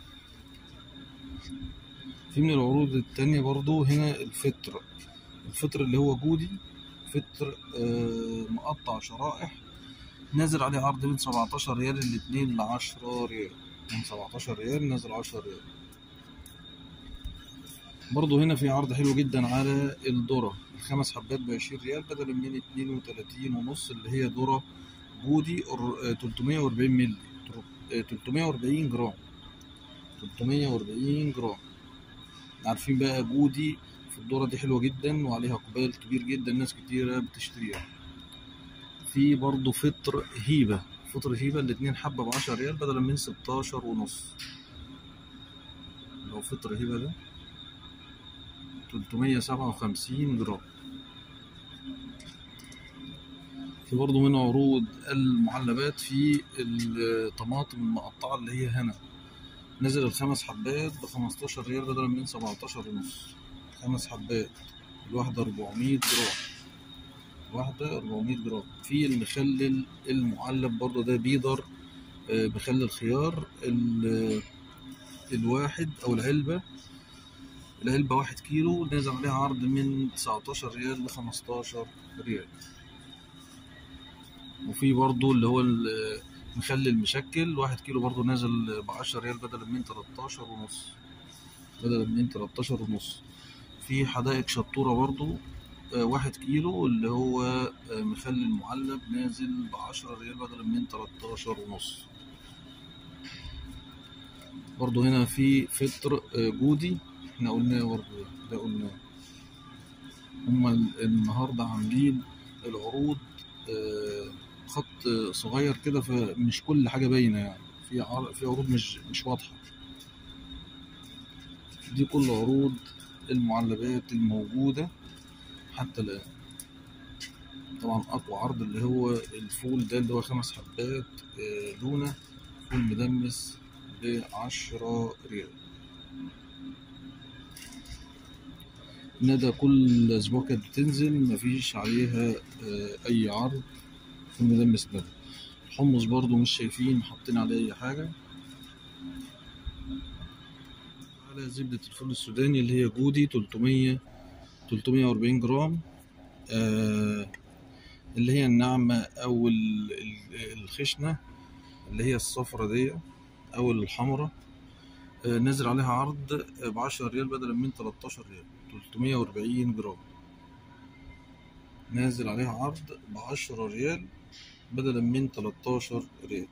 في من العروض التانية برضو هنا الفطر الفطر اللي هو جودي فطر آه، مقطع شرائح نازل عليه عرض من 17 ريال الاتنين لعشرة ريال من 17 ريال نازل 10 ريال برضو هنا في عرض حلو جدا على الذرة الخمس حبات بعشرين ريال بدلا من اتنين وتلاتين ونص اللي هي ذرة بودي تلتمية وأربعين مللي تلتمية وأربعين جرام تلتمية وأربعين جرام عارفين بقى جودي في الدورة دي حلوة جدا وعليها اقبال كبير جدا ناس كتيرة بتشتريها في برضو فطر هيبة فطر هيبة الاتنين حبة بعشرة ريال بدلا من ستاشر ونص لو فطر هيبة ده تلتمية سبعة وخمسين جرام في برضه من عروض المعلبات في الطماطم المقطعة اللي هي هنا نزل الخمس حبات بخمستاشر ريال بدلا من سبعتاشر ونص خمس حبات الواحدة أربعمية جرام واحدة أربعمية جرام في المخلل المعلب برضه ده بيدر آه، مخلل خيار ال- الواحد أو العلبة العلبة واحد كيلو نازل عليها عرض من تسعتاشر ريال لخمستاشر ريال وفي برضو اللي هو المخلل مشكل واحد كيلو برضو نازل بعشرة ريال بدلا من تلاتاشر ونص بدلا من تلاتاشر ونص في حدائق شطورة برضو آه، واحد كيلو اللي هو آه، مخلل معلب نازل بعشرة ريال بدلا من تلاتاشر ونص برضو هنا في فطر آه، جودي احنا قلناه برضو ده, ده قلناه هما ال- النهاردة عاملين العروض آه، خط صغير كده فمش كل حاجة باينة يعني في عر... في عروض مش مش واضحة دي كل عروض المعلبات الموجودة حتى الآن طبعا أقوى عرض اللي هو الفول ده اللي هو خمس حبات آه، لونة فول مدمس بعشرة ريال ندى كل أسبوع كانت بتنزل مفيش عليها آه، أي عرض فول مدمس ندى الحمص برضو مش شايفين حاطين عليه أي حاجة على زبدة الفول السوداني اللي هي جودي 300 340 جرام آه اللي هي الناعمة أو ال- ال- الخشنة اللي هي الصفرة دي أو الحمرة آه نازل عليها عرض بعشرة ريال بدلا من 13 ريال 340 جرام نازل عليها عرض بعشرة ريال بدلا من 13 ريال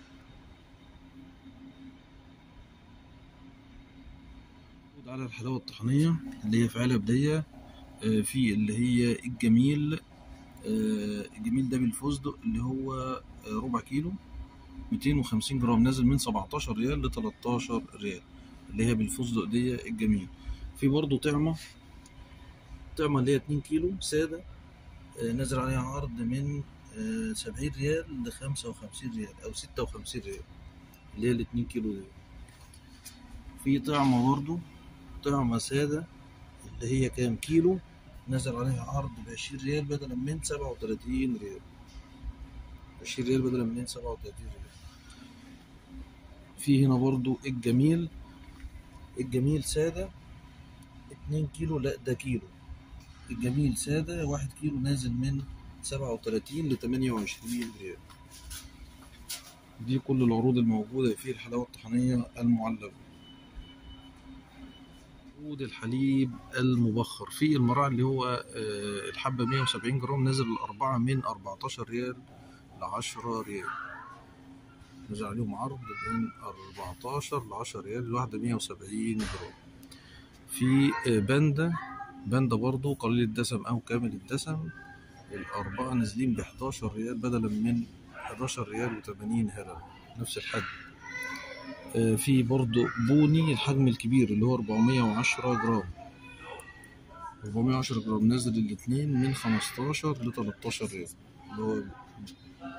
موجود على الحلاوة الطحينية اللي هي في علب دية آه، في اللي هي الجميل آه، الجميل ده بالفستق اللي هو آه، ربع كيلو 250 جرام نازل من 17 ريال ل 13 ريال اللي هي بالفستق دي الجميل في برضو طعمة طعمة اللي هي 2 كيلو سادة آه، نازل عليها عرض من آه، 70 ريال ل 55 ريال أو 56 ريال اللي هي ال 2 كيلو دي في طعمة برضو طعمة سادة اللي هي كام كيلو نزل عليها عرض بعشرين ريال بدلا من سبعة وتلاتين ريال عشرين ريال بدلا من سبعة وتلاتين ريال في هنا برضو الجميل الجميل سادة اتنين كيلو لا ده كيلو الجميل سادة واحد كيلو نازل من سبعة وتلاتين لتمانية وعشرين ريال دي كل العروض الموجودة في الحلاوة الطحينية المعلبة عود الحليب المبخر في المراعي اللي هو آه، الحبة 170 جرام نازل الأربعة من 14 ريال ل 10 ريال نزل عليهم عرض من 14 ل 10 ريال الواحدة 170 جرام في آه، باندا باندا برضو قليل الدسم أو كامل الدسم الأربعة نازلين ب 11 ريال بدلا من 11 ريال و80 هرم نفس الحجم آه، في برضو بوني الحجم الكبير اللي هو 410 جرام 410 جرام نازل الاتنين من 15 ل 13 ريال اللي هو